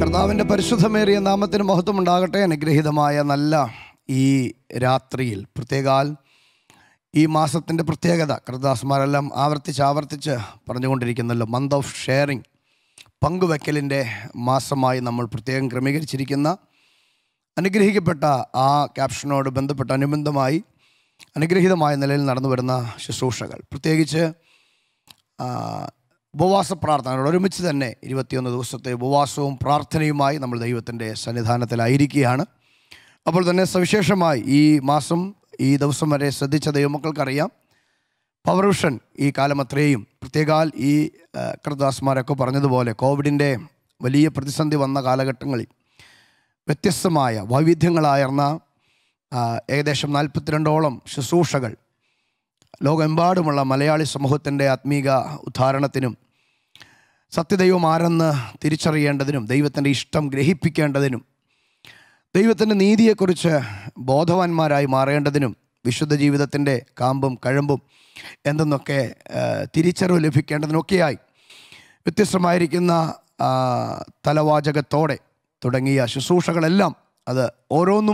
കർത്താവിൻ്റെ പരിശുദ്ധമേറിയ നാമത്തിന് മഹത്വം ഉണ്ടാകട്ടെ അനുഗ്രഹീതമായ നല്ല ഈ രാത്രിയിൽ പ്രത്യേകാൽ ഈ മാസത്തിൻ്റെ പ്രത്യേകത കർദാസ്മാരെല്ലാം ആവർത്തിച്ച് ആവർത്തിച്ച് പറഞ്ഞുകൊണ്ടിരിക്കുന്നല്ലോ മന്ത് ഓഫ് ഷെയറിങ് പങ്കുവെക്കലിൻ്റെ മാസമായി നമ്മൾ പ്രത്യേകം ക്രമീകരിച്ചിരിക്കുന്ന അനുഗ്രഹിക്കപ്പെട്ട ആ ക്യാപ്ഷനോട് ബന്ധപ്പെട്ട അനുബന്ധമായി അനുഗ്രഹീതമായ നിലയിൽ നടന്നു വരുന്ന ശുശ്രൂഷകൾ പ്രത്യേകിച്ച് ആ, ഉപവാസ പ്രാർത്ഥനകൾ ഒരുമിച്ച് തന്നെ ഇരുപത്തിയൊന്ന് ദിവസത്തെ ഉപവാസവും പ്രാർത്ഥനയുമായി നമ്മൾ ദൈവത്തിൻ്റെ സന്നിധാനത്തിലായിരിക്കുകയാണ് അപ്പോൾ തന്നെ സവിശേഷമായി ഈ മാസം ഈ ദിവസം വരെ ശ്രദ്ധിച്ച ദൈവമക്കൾക്കറിയാം പവർവിഷൻ ഈ കാലം അത്രയും പ്രത്യേകാൽ ഈ ആ, കർദാസ്മാരൊക്കെ പറഞ്ഞതുപോലെ കോവിഡിൻ്റെ വലിയ പ്രതിസന്ധി വന്ന കാലഘട്ടങ്ങളിൽ വ്യത്യസ്തമായ വൈവിധ്യങ്ങളായിരുന്ന ആ, ഏകദേശം നാൽപ്പത്തിരണ്ടോളം ശുശ്രൂഷകൾ ലോകമെമ്പാടുമുള്ള മലയാളി സമൂഹത്തിൻ്റെ ആത്മീക ഉദ്ധാരണത്തിനും സത്യദൈവം ആരെന്ന് തിരിച്ചറിയേണ്ടതിനും ദൈവത്തിൻ്റെ ഇഷ്ടം ഗ്രഹിപ്പിക്കേണ്ടതിനും ദൈവത്തിൻ്റെ നീതിയെക്കുറിച്ച് ബോധവാന്മാരായി മാറേണ്ടതിനും വിശുദ്ധ ജീവിതത്തിൻ്റെ കാമ്പും കഴമ്പും എന്തെന്നൊക്കെ ആ, തിരിച്ചറിവ് ലഭിക്കേണ്ടതിനൊക്കെയായി വ്യത്യസ്തമായിരിക്കുന്ന ആ, തലവാചകത്തോടെ തുടങ്ങിയ ശുശ്രൂഷകളെല്ലാം അത് ഓരോന്നും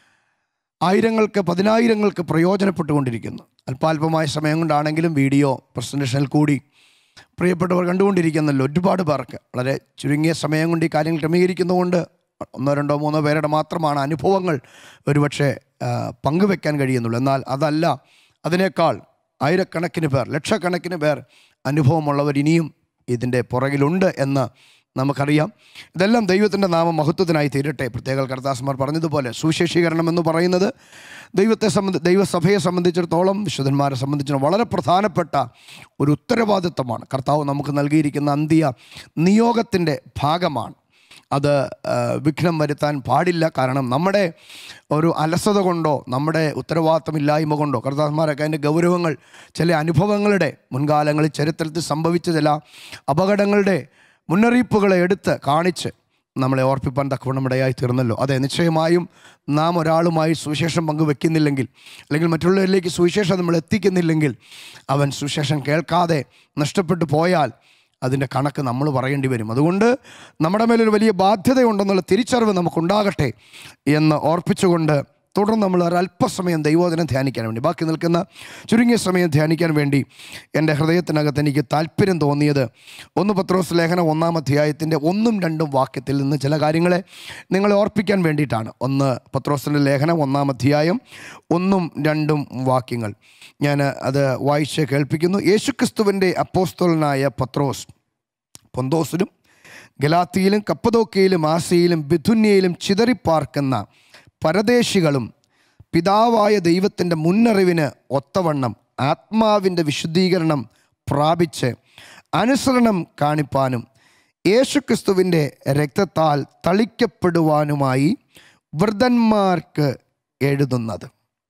ആയിരങ്ങൾക്ക് പതിനായിരങ്ങൾക്ക് പ്രയോജനപ്പെട്ടുകൊണ്ടിരിക്കുന്നു അല്പാൽപമായ സമയം കൊണ്ടാണെങ്കിലും വീഡിയോ പ്രസൻറ്റേഷനിൽ കൂടി പ്രിയപ്പെട്ടവർ കണ്ടുകൊണ്ടിരിക്കുന്നല്ലോ ഒരുപാട് പേർക്ക് വളരെ ചുരുങ്ങിയ സമയം കൊണ്ട് ഈ കാര്യങ്ങൾ ക്രമീകരിക്കുന്നതുകൊണ്ട് ഒന്നോ രണ്ടോ മൂന്നോ പേരുടെ മാത്രമാണ് അനുഭവങ്ങൾ ഒരുപക്ഷെ ആ, പങ്കുവെക്കാൻ കഴിയുന്നുള്ളൂ എന്നാൽ അതല്ല അതിനേക്കാൾ ആയിരക്കണക്കിന് പേർ ലക്ഷക്കണക്കിന് പേർ അനുഭവമുള്ളവർ ഇനിയും ഇതിൻ്റെ പുറകിലുണ്ട് എന്ന് നമുക്കറിയാം ഇതെല്ലാം ദൈവത്തിൻ്റെ നാമം മഹത്വത്തിനായി തീരട്ടെ പ്രത്യേക കർത്താസ്മാർ പറഞ്ഞതുപോലെ സുവിശേഷീകരണം എന്ന് പറയുന്നത് ദൈവത്തെ സംബന്ധി ദൈവസഭയെ സംബന്ധിച്ചിടത്തോളം വിശുദ്ധന്മാരെ സംബന്ധിച്ചിടത്തോളം വളരെ പ്രധാനപ്പെട്ട ഒരു ഉത്തരവാദിത്വമാണ് കർത്താവ് നമുക്ക് നൽകിയിരിക്കുന്ന അന്ത്യ നിയോഗത്തിൻ്റെ ഭാഗമാണ് അത് ആ, വിഘ്നം വരുത്താൻ പാടില്ല കാരണം നമ്മുടെ ഒരു അലസത കൊണ്ടോ നമ്മുടെ ഉത്തരവാദിത്തമില്ലായ്മ കൊണ്ടോ കർത്താന്മാരൊക്കെ അതിൻ്റെ ഗൗരവങ്ങൾ ചില അനുഭവങ്ങളുടെ മുൻകാലങ്ങളിൽ ചരിത്രത്തിൽ സംഭവിച്ച ചില അപകടങ്ങളുടെ മുന്നറിയിപ്പുകളെ എടുത്ത് കാണിച്ച് നമ്മളെ ഓർപ്പിപ്പാൻ തക്കവണ്ണം ഇടയായി തീർന്നല്ലോ അതെ നിശ്ചയമായും നാം ഒരാളുമായി സുവിശേഷം പങ്കുവെക്കുന്നില്ലെങ്കിൽ അല്ലെങ്കിൽ മറ്റുള്ളവരിലേക്ക് സുവിശേഷം നമ്മൾ എത്തിക്കുന്നില്ലെങ്കിൽ അവൻ സുവിശേഷം കേൾക്കാതെ നഷ്ടപ്പെട്ടു പോയാൽ അതിൻ്റെ കണക്ക് നമ്മൾ പറയേണ്ടി വരും അതുകൊണ്ട് നമ്മുടെ മേലൊരു വലിയ ബാധ്യതയുണ്ടെന്നുള്ള തിരിച്ചറിവ് നമുക്കുണ്ടാകട്ടെ എന്ന് ഓർപ്പിച്ചുകൊണ്ട് തുടർന്ന് നമ്മൾ ഒരല്പസമയം ദൈവോധനം ധ്യാനിക്കാൻ വേണ്ടി ബാക്കി നിൽക്കുന്ന ചുരുങ്ങിയ സമയം ധ്യാനിക്കാൻ വേണ്ടി എൻ്റെ ഹൃദയത്തിനകത്ത് എനിക്ക് താല്പര്യം തോന്നിയത് ഒന്ന് പത്രോസ് ലേഖനം ഒന്നാം അധ്യായത്തിൻ്റെ ഒന്നും രണ്ടും വാക്യത്തിൽ നിന്ന് ചില കാര്യങ്ങളെ നിങ്ങളെ ഓർപ്പിക്കാൻ വേണ്ടിയിട്ടാണ് ഒന്ന് പത്രോസിൻ്റെ ലേഖനം ഒന്നാം അധ്യായം ഒന്നും രണ്ടും വാക്യങ്ങൾ ഞാൻ അത് വായിച്ച് കേൾപ്പിക്കുന്നു യേശുക്രിസ്തുവിൻ്റെ അപ്പോസ്തോലനായ പത്രോസ് പൊന്തോസിലും ഗലാത്തിയിലും കപ്പതോക്കയിലും ആസിയയിലും ബിഥുന്യയിലും ചിതറിപ്പാർക്കുന്ന പരദേശികളും പിതാവായ ദൈവത്തിൻ്റെ മുന്നറിവിന് ഒത്തവണ്ണം ആത്മാവിൻ്റെ വിശുദ്ധീകരണം പ്രാപിച്ച് അനുസരണം കാണിപ്പാനും യേശുക്രിസ്തുവിൻ്റെ രക്തത്താൽ തളിക്കപ്പെടുവാനുമായി വൃദ്ധന്മാർക്ക് എഴുതുന്നത്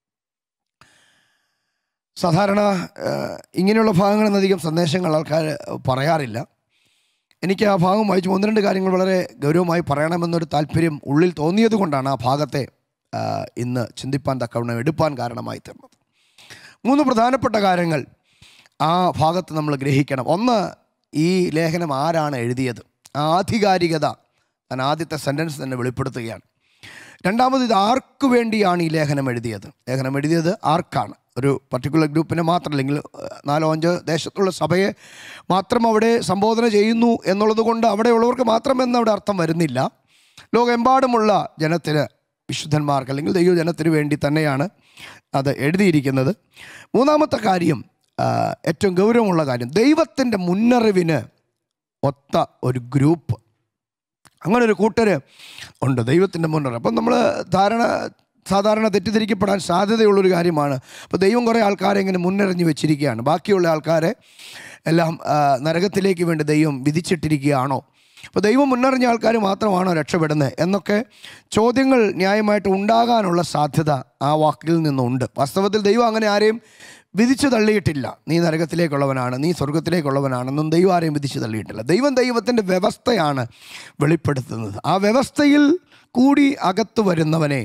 സാധാരണ ഏഹ്, ഇങ്ങനെയുള്ള ഭാഗങ്ങളെന്നധികം സന്ദേശങ്ങൾ ആൾക്കാർ പറയാറില്ല എനിക്ക് ആ ഭാഗം വായിച്ച് ഒന്ന് രണ്ട് കാര്യങ്ങൾ വളരെ ഗൗരവമായി പറയണമെന്നൊരു താല്പര്യം ഉള്ളിൽ തോന്നിയത് കൊണ്ടാണ് ആ ഭാഗത്തെ ആ, ഇന്ന് ചിന്തിപ്പാൻ തക്കവണ്ണം എടുപ്പാൻ കാരണമായി തീർന്നത് മൂന്ന് പ്രധാനപ്പെട്ട കാര്യങ്ങൾ ആ ഭാഗത്ത് നമ്മൾ ഗ്രഹിക്കണം ഒന്ന് ഈ ലേഖനം ആരാണ് എഴുതിയത് ആ ആധികാരികത ഞാൻ ആദ്യത്തെ സെൻറ്റൻസ് തന്നെ വെളിപ്പെടുത്തുകയാണ് രണ്ടാമത് ഇത് ആർക്കു വേണ്ടിയാണ് ഈ ലേഖനം എഴുതിയത് ലേഖനം എഴുതിയത് ആർക്കാണ് ഒരു പർട്ടിക്കുലർ ഗ്രൂപ്പിനെ മാത്രം അല്ലെങ്കിൽ ഏഹ്, നാലോ അഞ്ചോ ദേശത്തുള്ള സഭയെ മാത്രം അവിടെ സംബോധന ചെയ്യുന്നു എന്നുള്ളത് കൊണ്ട് അവിടെയുള്ളവർക്ക് മാത്രമെന്ന് അവിടെ അർത്ഥം വരുന്നില്ല ലോകമെമ്പാടുമുള്ള ജനത്തിന് വിശുദ്ധന്മാർക്ക് അല്ലെങ്കിൽ ദൈവജനത്തിന് വേണ്ടി തന്നെയാണ് അത് എഴുതിയിരിക്കുന്നത് മൂന്നാമത്തെ കാര്യം ആ, ഏറ്റവും ഗൗരവമുള്ള കാര്യം ദൈവത്തിൻ്റെ മുന്നറിവിന് ഒത്ത ഒരു ഗ്രൂപ്പ് അങ്ങനെ ഒരു കൂട്ടര് ഉണ്ട് ദൈവത്തിൻ്റെ മുന്നറിവ് അപ്പം നമ്മൾ ധാരണ സാധാരണ തെറ്റിദ്ധരിക്കപ്പെടാൻ സാധ്യതയുള്ളൊരു കാര്യമാണ് അപ്പോൾ ദൈവം കുറേ ആൾക്കാരെ ഇങ്ങനെ മുന്നറിഞ്ഞ് വെച്ചിരിക്കുകയാണ് ബാക്കിയുള്ള ആൾക്കാരെ എല്ലാം ആ, നരകത്തിലേക്ക് വേണ്ടി ദൈവം വിധിച്ചിട്ടിരിക്കുകയാണോ അപ്പോൾ ദൈവം മുന്നറിഞ്ഞ ആൾക്കാർ മാത്രമാണോ രക്ഷപ്പെടുന്നത് എന്നൊക്കെ ചോദ്യങ്ങൾ ന്യായമായിട്ട് ഉണ്ടാകാനുള്ള സാധ്യത ആ വാക്കിൽ നിന്നുണ്ട് വാസ്തവത്തിൽ ദൈവം അങ്ങനെ ആരെയും വിധിച്ചു തള്ളിയിട്ടില്ല നീ നരകത്തിലേക്കുള്ളവനാണ് നീ സ്വർഗത്തിലേക്കുള്ളവനാണെന്നും ദൈവം ആരെയും വിധിച്ചു തള്ളിയിട്ടില്ല ദൈവം ദൈവത്തിൻ്റെ വ്യവസ്ഥയാണ് വെളിപ്പെടുത്തുന്നത് ആ വ്യവസ്ഥയിൽ കൂടി അകത്ത് വരുന്നവനെ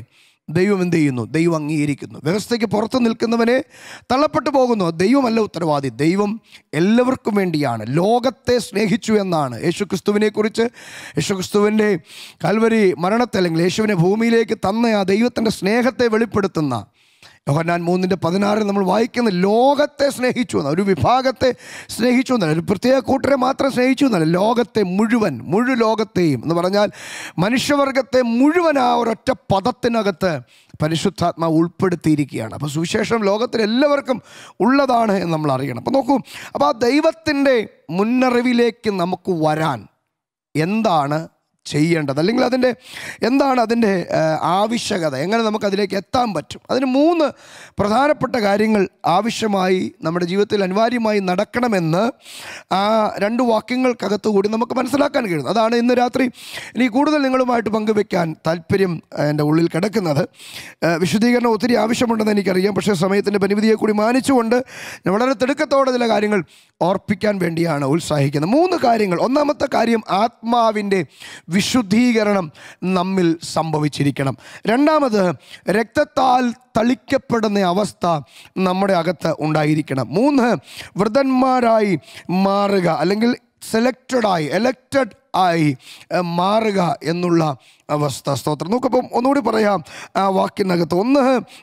ദൈവം എന്ത് ചെയ്യുന്നു ദൈവം അംഗീകരിക്കുന്നു വ്യവസ്ഥയ്ക്ക് പുറത്ത് നിൽക്കുന്നവനെ തള്ളപ്പെട്ടു പോകുന്നു ദൈവമല്ല ഉത്തരവാദി ദൈവം എല്ലാവർക്കും വേണ്ടിയാണ് ലോകത്തെ സ്നേഹിച്ചു എന്നാണ് യേശുക്രിസ്തുവിനെ കുറിച്ച് യേശുക്രിസ്തുവിൻ്റെ കൽവരി മരണത്തെ അല്ലെങ്കിൽ യേശുവിനെ ഭൂമിയിലേക്ക് തന്ന ആ ദൈവത്തിൻ്റെ സ്നേഹത്തെ വെളിപ്പെടുത്തുന്ന യോഹന്നാൻ മൂന്നിൻ്റെ പതിനാറിൽ നമ്മൾ വായിക്കുന്ന ലോകത്തെ സ്നേഹിച്ചു എന്ന ഒരു വിഭാഗത്തെ സ്നേഹിച്ചു എന്നല്ല ഒരു പ്രത്യേക കൂട്ടരെ മാത്രം സ്നേഹിച്ചു എന്നല്ല ലോകത്തെ മുഴുവൻ മുഴു ലോകത്തെയും എന്ന് പറഞ്ഞാൽ മനുഷ്യവർഗത്തെ മുഴുവൻ ആ ഒരൊറ്റ പദത്തിനകത്ത് പരിശുദ്ധാത്മാവ് ഉൾപ്പെടുത്തിയിരിക്കുകയാണ് അപ്പോൾ സുവിശേഷം ലോകത്തിൽ എല്ലാവർക്കും ഉള്ളതാണ് എന്ന് നമ്മൾ അറിയണം അപ്പോൾ നോക്കൂ അപ്പോൾ ആ ദൈവത്തിൻ്റെ മുന്നറിവിലേക്ക് നമുക്ക് വരാൻ എന്താണ് ചെയ്യേണ്ടത് അല്ലെങ്കിൽ അതിൻ്റെ എന്താണ് അതിൻ്റെ ആ, ആവശ്യകത എങ്ങനെ നമുക്ക് അതിലേക്ക് എത്താൻ പറ്റും അതിന് മൂന്ന് പ്രധാനപ്പെട്ട കാര്യങ്ങൾ ആവശ്യമായി നമ്മുടെ ജീവിതത്തിൽ അനിവാര്യമായി നടക്കണമെന്ന് ആ രണ്ട് വാക്യങ്ങൾക്കകത്ത് കൂടി നമുക്ക് മനസ്സിലാക്കാൻ കഴിയും അതാണ് ഇന്ന് രാത്രി ഇനി കൂടുതൽ നിങ്ങളുമായിട്ട് പങ്കുവെക്കാൻ താല്പര്യം ആ, എൻ്റെ ഉള്ളിൽ കിടക്കുന്നത് ആ, വിശദീകരണം ഒത്തിരി ആവശ്യമുണ്ടെന്ന് എനിക്കറിയാം പക്ഷേ സമയത്തിൻ്റെ പരിമിതിയെ കൂടി മാനിച്ചുകൊണ്ട് ഞാൻ വളരെ തിടുക്കത്തോടെ ചില കാര്യങ്ങൾ ഓർപ്പിക്കാൻ വേണ്ടിയാണ് ഉത്സാഹിക്കുന്നത് മൂന്ന് കാര്യങ്ങൾ ഒന്നാമത്തെ കാര്യം ആത്മാവിൻ്റെ വിശുദ്ധീകരണം നമ്മിൽ സംഭവിച്ചിരിക്കണം രണ്ടാമത് രക്തത്താൽ തളിക്കപ്പെടുന്ന അവസ്ഥ നമ്മുടെ അകത്ത് ഉണ്ടായിരിക്കണം മൂന്ന് വൃതന്മാരായി മാറുക അല്ലെങ്കിൽ സെലക്റ്റഡായി എലക്റ്റഡ് ആയി ഏഹ്, മാറുക എന്നുള്ള അവസ്ഥ സ്തോത്രം നോക്കപ്പം ഒന്നുകൂടി പറയാം ആ വാക്കിനകത്ത് ഒന്ന്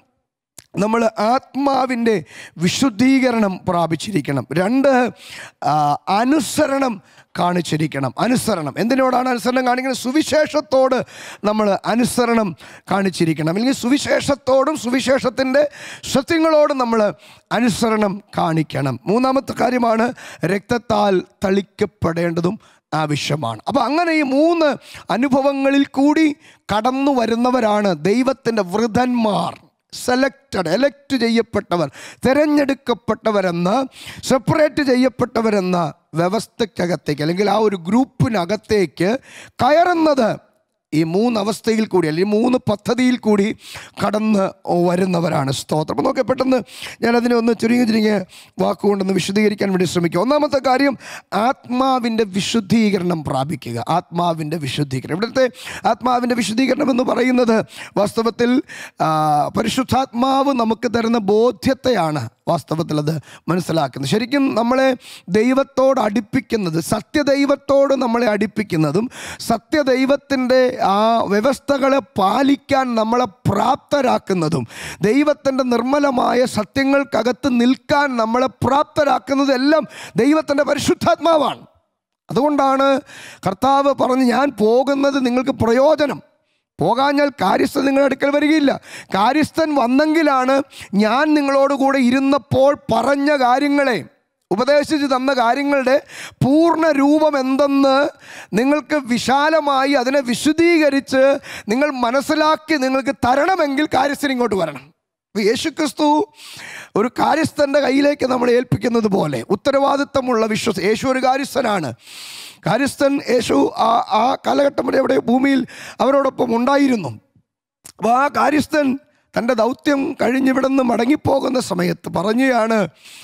നമ്മൾ ആത്മാവിൻ്റെ വിശുദ്ധീകരണം പ്രാപിച്ചിരിക്കണം രണ്ട് ആ, അനുസരണം കാണിച്ചിരിക്കണം അനുസരണം എന്തിനോടാണ് അനുസരണം കാണിക്കുന്നത് സുവിശേഷത്തോട് നമ്മൾ അനുസരണം കാണിച്ചിരിക്കണം അല്ലെങ്കിൽ സുവിശേഷത്തോടും സുവിശേഷത്തിൻ്റെ സത്യങ്ങളോടും നമ്മൾ അനുസരണം കാണിക്കണം മൂന്നാമത്തെ കാര്യമാണ് രക്തത്താൽ തളിക്കപ്പെടേണ്ടതും ആവശ്യമാണ് അപ്പോൾ അങ്ങനെ ഈ മൂന്ന് അനുഭവങ്ങളിൽ കൂടി കടന്നു വരുന്നവരാണ് ദൈവത്തിൻ്റെ വൃതന്മാർ സെലക്റ്റഡ് എലക്ട് ചെയ്യപ്പെട്ടവർ തിരഞ്ഞെടുക്കപ്പെട്ടവരെന്ന സെപ്പറേറ്റ് ചെയ്യപ്പെട്ടവരെന്ന വ്യവസ്ഥയ്ക്കകത്തേക്ക് അല്ലെങ്കിൽ ആ ഒരു ഗ്രൂപ്പിനകത്തേക്ക് കയറുന്നത് ഈ മൂന്ന് അവസ്ഥയിൽ കൂടി അല്ലെങ്കിൽ മൂന്ന് പദ്ധതിയിൽ കൂടി കടന്ന് വരുന്നവരാണ് സ്തോത്രം അപ്പോൾ നോക്കിയാൽ പെട്ടെന്ന് ഞാനതിനെ ഒന്ന് ചുരുങ്ങി ചുരുങ്ങിയ വാക്കുകൊണ്ടൊന്ന് വിശദീകരിക്കാൻ വേണ്ടി ശ്രമിക്കുക ഒന്നാമത്തെ കാര്യം ആത്മാവിൻ്റെ വിശുദ്ധീകരണം പ്രാപിക്കുക ആത്മാവിൻ്റെ വിശുദ്ധീകരണം ഇവിടുത്തെ ആത്മാവിൻ്റെ വിശുദ്ധീകരണം എന്ന് പറയുന്നത് വാസ്തവത്തിൽ ആ, പരിശുദ്ധാത്മാവ് നമുക്ക് തരുന്ന ബോധ്യത്തെയാണ് വാസ്തവത്തിൽ അത് മനസ്സിലാക്കുന്നത് ശരിക്കും നമ്മളെ ദൈവത്തോട് അടുപ്പിക്കുന്നത് സത്യദൈവത്തോട് നമ്മളെ അടുപ്പിക്കുന്നതും സത്യദൈവത്തിൻ്റെ ആ വ്യവസ്ഥകളെ പാലിക്കാൻ നമ്മളെ പ്രാപ്തരാക്കുന്നതും ദൈവത്തിൻ്റെ നിർമ്മലമായ സത്യങ്ങൾക്കകത്ത് നിൽക്കാൻ നമ്മളെ പ്രാപ്തരാക്കുന്നതും എല്ലാം ദൈവത്തിൻ്റെ പരിശുദ്ധാത്മാവാണ് അതുകൊണ്ടാണ് കർത്താവ് പറഞ്ഞ് ഞാൻ പോകുന്നത് നിങ്ങൾക്ക് പ്രയോജനം പോകാഞ്ഞാൽ കാര്യസ്ഥൻ നിങ്ങളുടെ അടുക്കൽ വരികയില്ല കാര്യസ്ഥൻ വന്നെങ്കിലാണ് ഞാൻ നിങ്ങളോട് കൂടെ ഇരുന്നപ്പോൾ പറഞ്ഞ കാര്യങ്ങളെ ഉപദേശിച്ച് തന്ന കാര്യങ്ങളുടെ പൂർണ്ണ രൂപം എന്തെന്ന് നിങ്ങൾക്ക് വിശാലമായി അതിനെ വിശദീകരിച്ച് നിങ്ങൾ മനസ്സിലാക്കി നിങ്ങൾക്ക് തരണമെങ്കിൽ കാര്യസ്ഥൻ ഇങ്ങോട്ട് വരണം അപ്പോൾ യേശുക്രിസ്തു ഒരു കാര്യസ്ഥൻ്റെ കയ്യിലേക്ക് നമ്മൾ ഏൽപ്പിക്കുന്നത് പോലെ ഉത്തരവാദിത്തമുള്ള വിശ്വസ യേശു ഒരു കാര്യസ്ഥനാണ് കാര്യസ്ഥൻ യേശു ആ ആ കാലഘട്ടം വരെ അവിടെ ഭൂമിയിൽ അവരോടൊപ്പം ഉണ്ടായിരുന്നു അപ്പോൾ ആ കാര്യസ്ഥൻ തൻ്റെ ദൗത്യം കഴിഞ്ഞിവിടെ നിന്ന് മടങ്ങിപ്പോകുന്ന സമയത്ത് പറയുകയാണ്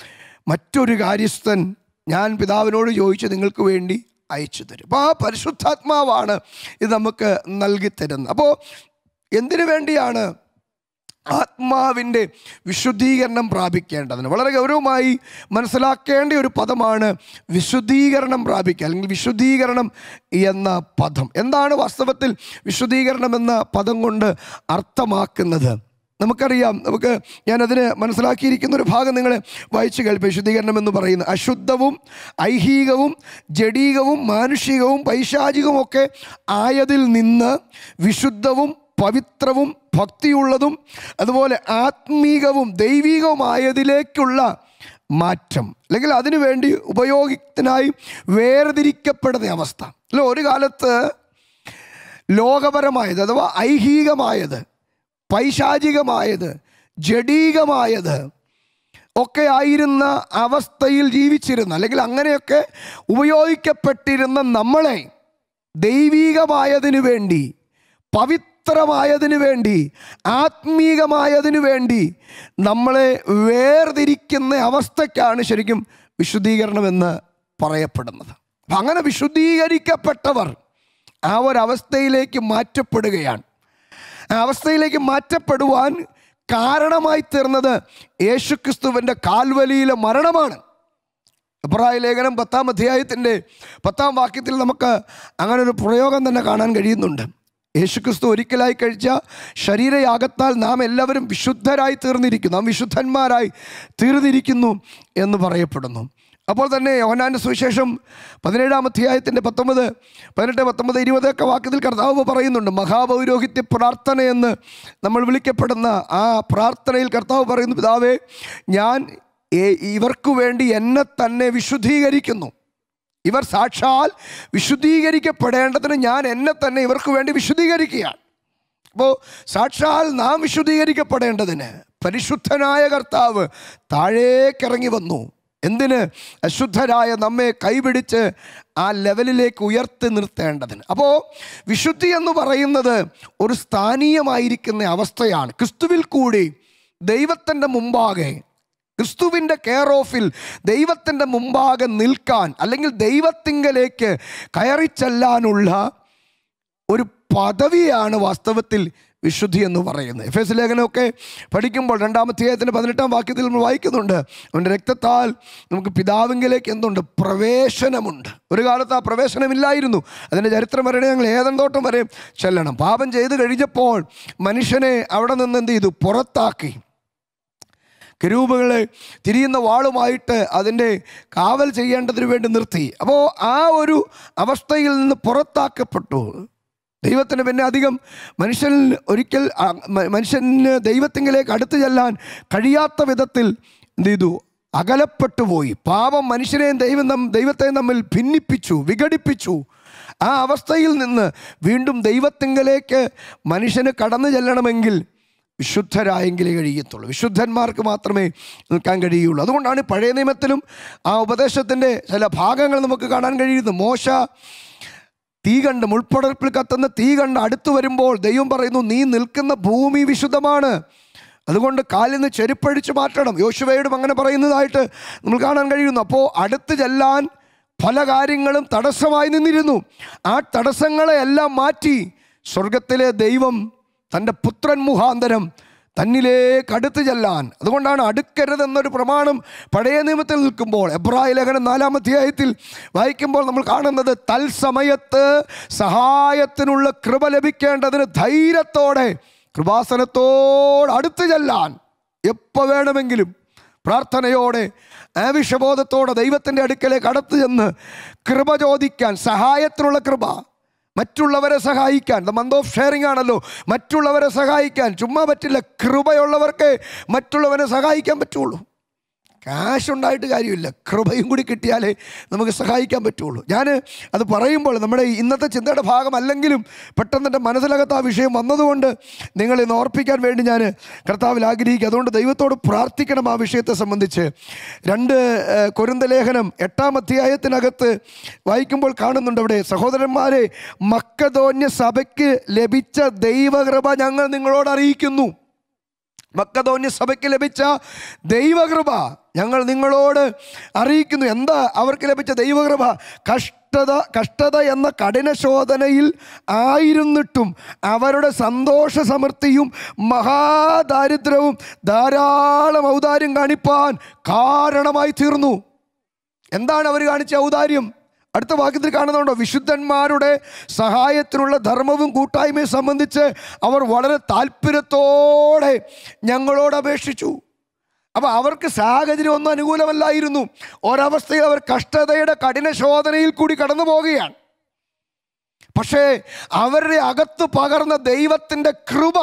മറ്റൊരു കാര്യസ്ഥൻ ഞാൻ പിതാവിനോട് ചോദിച്ച് നിങ്ങൾക്ക് വേണ്ടി അയച്ചു തരും അപ്പോൾ ആ പരിശുദ്ധാത്മാവാണ് ഇത് നമുക്ക് നൽകി തരുന്നത് അപ്പോൾ എന്തിനു വേണ്ടിയാണ് ആത്മാവിൻ്റെ വിശുദ്ധീകരണം പ്രാപിക്കേണ്ടതിന് വളരെ ഗൗരവമായി മനസ്സിലാക്കേണ്ട ഒരു പദമാണ് വിശുദ്ധീകരണം പ്രാപിക്കുക അല്ലെങ്കിൽ വിശുദ്ധീകരണം എന്ന പദം എന്താണ് വാസ്തവത്തിൽ വിശുദ്ധീകരണം എന്ന പദം കൊണ്ട് അർത്ഥമാക്കുന്നത് നമുക്കറിയാം നമുക്ക് ഞാനതിന് മനസ്സിലാക്കിയിരിക്കുന്ന ഒരു ഭാഗം നിങ്ങൾ വായിച്ചു കേൾപ്പ് വിശുദ്ധീകരണം എന്ന് പറയുന്നത് അശുദ്ധവും ഐഹികവും ജഡീകവും മാനുഷികവും പൈശാചികവും ഒക്കെ ആയതിൽ നിന്ന് വിശുദ്ധവും പവിത്രവും ഭക്തിയുള്ളതും അതുപോലെ ആത്മീകവും ദൈവികവുമായതിലേക്കുള്ള മാറ്റം അല്ലെങ്കിൽ അതിനു വേണ്ടി ഉപയോഗത്തിനായി വേർതിരിക്കപ്പെടുന്ന അവസ്ഥ അല്ല ഒരു കാലത്ത് ലോകപരമായത് അഥവാ ഐഹികമായത് പൈശാചികമായത് ജഡീകമായത് ഒക്കെ ആയിരുന്ന അവസ്ഥയിൽ ജീവിച്ചിരുന്ന അല്ലെങ്കിൽ അങ്ങനെയൊക്കെ ഉപയോഗിക്കപ്പെട്ടിരുന്ന നമ്മളെ ദൈവീകമായതിനു വേണ്ടി പവിത്രമായതിനു വേണ്ടി ആത്മീകമായതിനു വേണ്ടി നമ്മളെ വേർതിരിക്കുന്ന അവസ്ഥയ്ക്കാണ് ശരിക്കും വിശുദ്ധീകരണം എന്ന് പറയപ്പെടുന്നത് അപ്പം അങ്ങനെ വിശുദ്ധീകരിക്കപ്പെട്ടവർ ആ ഒരവസ്ഥയിലേക്ക് മാറ്റപ്പെടുകയാണ് ആ അവസ്ഥയിലേക്ക് മാറ്റപ്പെടുവാൻ കാരണമായി തീർന്നത് യേശുക്രിസ്തുവിൻ്റെ കാൽവലിയിലെ മരണമാണ് എബ്രായ ലേഖനം പത്താം അധ്യായത്തിൻ്റെ പത്താം വാക്യത്തിൽ നമുക്ക് അങ്ങനെ ഒരു പ്രയോഗം തന്നെ കാണാൻ കഴിയുന്നുണ്ട് യേശുക്രിസ്തു ഒരിക്കലായി കഴിച്ച ശരീരയാഗത്താൽ നാം എല്ലാവരും വിശുദ്ധരായി തീർന്നിരിക്കുന്നു നാം വിശുദ്ധന്മാരായി തീർന്നിരിക്കുന്നു എന്ന് പറയപ്പെടുന്നു അപ്പോൾ തന്നെ യോഹനാൻ്റെ സുവിശേഷം പതിനേഴാം അധ്യായത്തിൻ്റെ പത്തൊമ്പത് പതിനെട്ട് പത്തൊമ്പത് ഇരുപതൊക്കെ വാക്യത്തിൽ കർത്താവ് പറയുന്നുണ്ട് മഹാപൗരോഹിത്യ പ്രാർത്ഥന എന്ന് നമ്മൾ വിളിക്കപ്പെടുന്ന ആ പ്രാർത്ഥനയിൽ കർത്താവ് പറയുന്നു പിതാവേ ഞാൻ ഏ- ഇവർക്ക് വേണ്ടി എന്നെ തന്നെ വിശുദ്ധീകരിക്കുന്നു ഇവർ സാക്ഷാൽ വിശുദ്ധീകരിക്കപ്പെടേണ്ടതിന് ഞാൻ എന്നെ തന്നെ ഇവർക്ക് വേണ്ടി വിശുദ്ധീകരിക്കുകയാണ് അപ്പോൾ സാക്ഷാൽ നാം വിശുദ്ധീകരിക്കപ്പെടേണ്ടതിന് പരിശുദ്ധനായ കർത്താവ് താഴേക്കിറങ്ങി വന്നു എന്തിന് അശുദ്ധരായ നമ്മെ കൈപിടിച്ച് ആ ലെവലിലേക്ക് ഉയർത്തി നിർത്തേണ്ടതിന് അപ്പോൾ വിശുദ്ധി എന്ന് പറയുന്നത് ഒരു സ്ഥാനീയമായിരിക്കുന്ന അവസ്ഥയാണ് ക്രിസ്തുവിൽ കൂടി ദൈവത്തിൻ്റെ മുമ്പാകെ ക്രിസ്തുവിൻ്റെ കെയർ ഓഫിൽ ദൈവത്തിൻ്റെ മുമ്പാകെ നിൽക്കാൻ അല്ലെങ്കിൽ ദൈവത്തിങ്കലേക്ക് കയറി ചെല്ലാനുള്ള ഒരു പദവിയാണ് വാസ്തവത്തിൽ വിശുദ്ധി എന്ന് പറയുന്നത് എഫ് എസ് ലേഖനമൊക്കെ പഠിക്കുമ്പോൾ രണ്ടാമധ്യായത്തിൻ്റെ പതിനെട്ടാം വാക്യത്തിൽ നമ്മൾ വായിക്കുന്നുണ്ട് അവൻ്റെ രക്തത്താൽ നമുക്ക് പിതാവിങ്കിലേക്ക് എന്തുണ്ട് പ്രവേശനമുണ്ട് ഒരു കാലത്ത് ആ പ്രവേശനമില്ലായിരുന്നു അതിൻ്റെ ചരിത്രം പറയണേ ഞങ്ങൾ ഏതൻ തോട്ടം വരെ ചെല്ലണം പാപം ചെയ്ത് കഴിഞ്ഞപ്പോൾ മനുഷ്യനെ അവിടെ നിന്ന് എന്ത് ചെയ്തു പുറത്താക്കി കരൂപുകളെ തിരിയുന്ന വാളുമായിട്ട് അതിൻ്റെ കാവൽ ചെയ്യേണ്ടതിന് വേണ്ടി നിർത്തി അപ്പോൾ ആ ഒരു അവസ്ഥയിൽ നിന്ന് പുറത്താക്കപ്പെട്ടു ദൈവത്തിന് പിന്നെ അധികം മനുഷ്യൻ ഒരിക്കൽ ആ, മ- മനുഷ്യന് ദൈവത്തിങ്കിലേക്ക് അടുത്തു ചെല്ലാൻ കഴിയാത്ത വിധത്തിൽ എന്ത് ചെയ്തു അകലപ്പെട്ടു പോയി പാപം മനുഷ്യനെയും ദൈവം തം ദൈവത്തെയും തമ്മിൽ ഭിന്നിപ്പിച്ചു വിഘടിപ്പിച്ചു ആ അവസ്ഥയിൽ നിന്ന് വീണ്ടും ദൈവത്തിങ്കലേക്ക് മനുഷ്യന് കടന്നു ചെല്ലണമെങ്കിൽ വിശുദ്ധരായെങ്കിലേ കഴിയത്തുള്ളൂ വിശുദ്ധന്മാർക്ക് മാത്രമേ നിൽക്കാൻ കഴിയുള്ളൂ അതുകൊണ്ടാണ് പഴയ നിയമത്തിലും ആ ഉപദേശത്തിൻ്റെ ചില ഭാഗങ്ങൾ നമുക്ക് കാണാൻ കഴിയുന്നത് മോശ തീ കണ്ട് മുൾപ്പടർപ്പിൽ കത്തുന്ന തീ കണ്ട് അടുത്തു വരുമ്പോൾ ദൈവം പറയുന്നു നീ നിൽക്കുന്ന ഭൂമി വിശുദ്ധമാണ് അതുകൊണ്ട് കാലിൽ നിന്ന് ചെരുപ്പഴിച്ച് മാറ്റണം യോശുവയോടും അങ്ങനെ പറയുന്നതായിട്ട് നമ്മൾ കാണാൻ കഴിയുന്നു അപ്പോൾ അടുത്ത് ചെല്ലാൻ പല കാര്യങ്ങളും തടസ്സമായി നിന്നിരുന്നു ആ തടസ്സങ്ങളെ എല്ലാം മാറ്റി സ്വർഗത്തിലെ ദൈവം തൻ്റെ പുത്രൻ മുഖാന്തരം തന്നിലേക്ക് അടുത്ത് ചെല്ലാൻ അതുകൊണ്ടാണ് അടുക്കരുതെന്നൊരു പ്രമാണം പഴയ നിയമത്തിൽ നിൽക്കുമ്പോൾ എബ്രായ ലേഖനം നാലാം അധ്യായത്തിൽ വായിക്കുമ്പോൾ നമ്മൾ കാണുന്നത് തൽസമയത്ത് സഹായത്തിനുള്ള കൃപ ലഭിക്കേണ്ടതിന് ധൈര്യത്തോടെ കൃപാസനത്തോട് അടുത്ത് ചെല്ലാൻ എപ്പോൾ വേണമെങ്കിലും പ്രാർത്ഥനയോടെ ആവിഷബോധത്തോടെ ദൈവത്തിൻ്റെ അടുക്കലേക്ക് അടുത്ത് ചെന്ന് കൃപ ചോദിക്കാൻ സഹായത്തിനുള്ള കൃപ മറ്റുള്ളവരെ സഹായിക്കാൻ ദ മന്ത് ഓഫ് ഷെയറിംഗ് ആണല്ലോ മറ്റുള്ളവരെ സഹായിക്കാൻ ചുമ്മാ പറ്റില്ല കൃപയുള്ളവർക്ക് മറ്റുള്ളവരെ സഹായിക്കാൻ പറ്റുള്ളൂ കാശ് ഉണ്ടായിട്ട് കാര്യമില്ല കൃപയും കൂടി കിട്ടിയാലേ നമുക്ക് സഹായിക്കാൻ പറ്റുള്ളൂ ഞാൻ അത് പറയുമ്പോൾ നമ്മുടെ ഇന്നത്തെ ചിന്തയുടെ ഭാഗമല്ലെങ്കിലും പെട്ടെന്ന് എൻ്റെ മനസ്സിലകത്ത് ആ വിഷയം വന്നതുകൊണ്ട് നിങ്ങൾ ഇന്ന് ഓർപ്പിക്കാൻ വേണ്ടി ഞാൻ കർത്താവിൽ ആഗ്രഹിക്കുക അതുകൊണ്ട് ദൈവത്തോട് പ്രാർത്ഥിക്കണം ആ വിഷയത്തെ സംബന്ധിച്ച് രണ്ട് ഏഹ്, കൊരിന്ത ലേഖനം എട്ടാം അധ്യായത്തിനകത്ത് വായിക്കുമ്പോൾ കാണുന്നുണ്ട് അവിടെ സഹോദരന്മാരെ മക്കതോന്യ സഭയ്ക്ക് ലഭിച്ച ദൈവകൃപ ഞങ്ങൾ നിങ്ങളോട് അറിയിക്കുന്നു മക്കതോന്യ സഭയ്ക്ക് ലഭിച്ച ദൈവകൃപ ഞങ്ങൾ നിങ്ങളോട് അറിയിക്കുന്നു എന്താ അവർക്ക് ലഭിച്ച ദൈവകൃപ കഷ്ടത കഷ്ടത എന്ന കഠിന ശോധനയിൽ ആയിരുന്നിട്ടും അവരുടെ സന്തോഷ സമൃദ്ധിയും മഹാദാരിദ്ര്യവും ധാരാളം ഔദാര്യം കാണിപ്പാൻ കാരണമായി തീർന്നു എന്താണ് അവർ കാണിച്ച ഔദാര്യം അടുത്ത വാക്യത്തിൽ കാണുന്നുണ്ടോ വിശുദ്ധന്മാരുടെ സഹായത്തിനുള്ള ധർമ്മവും കൂട്ടായ്മയും സംബന്ധിച്ച് അവർ വളരെ താല്പര്യത്തോടെ ഞങ്ങളോട് അപേക്ഷിച്ചു അപ്പോൾ അവർക്ക് സാഹചര്യം ഒന്നും അനുകൂലമല്ലായിരുന്നു ഒരവസ്ഥയിൽ അവർ കഷ്ടതയുടെ കഠിന ശോധനയിൽ കൂടി കടന്നു പോവുകയാണ് പക്ഷേ അവരുടെ അകത്ത് പകർന്ന ദൈവത്തിൻ്റെ കൃപ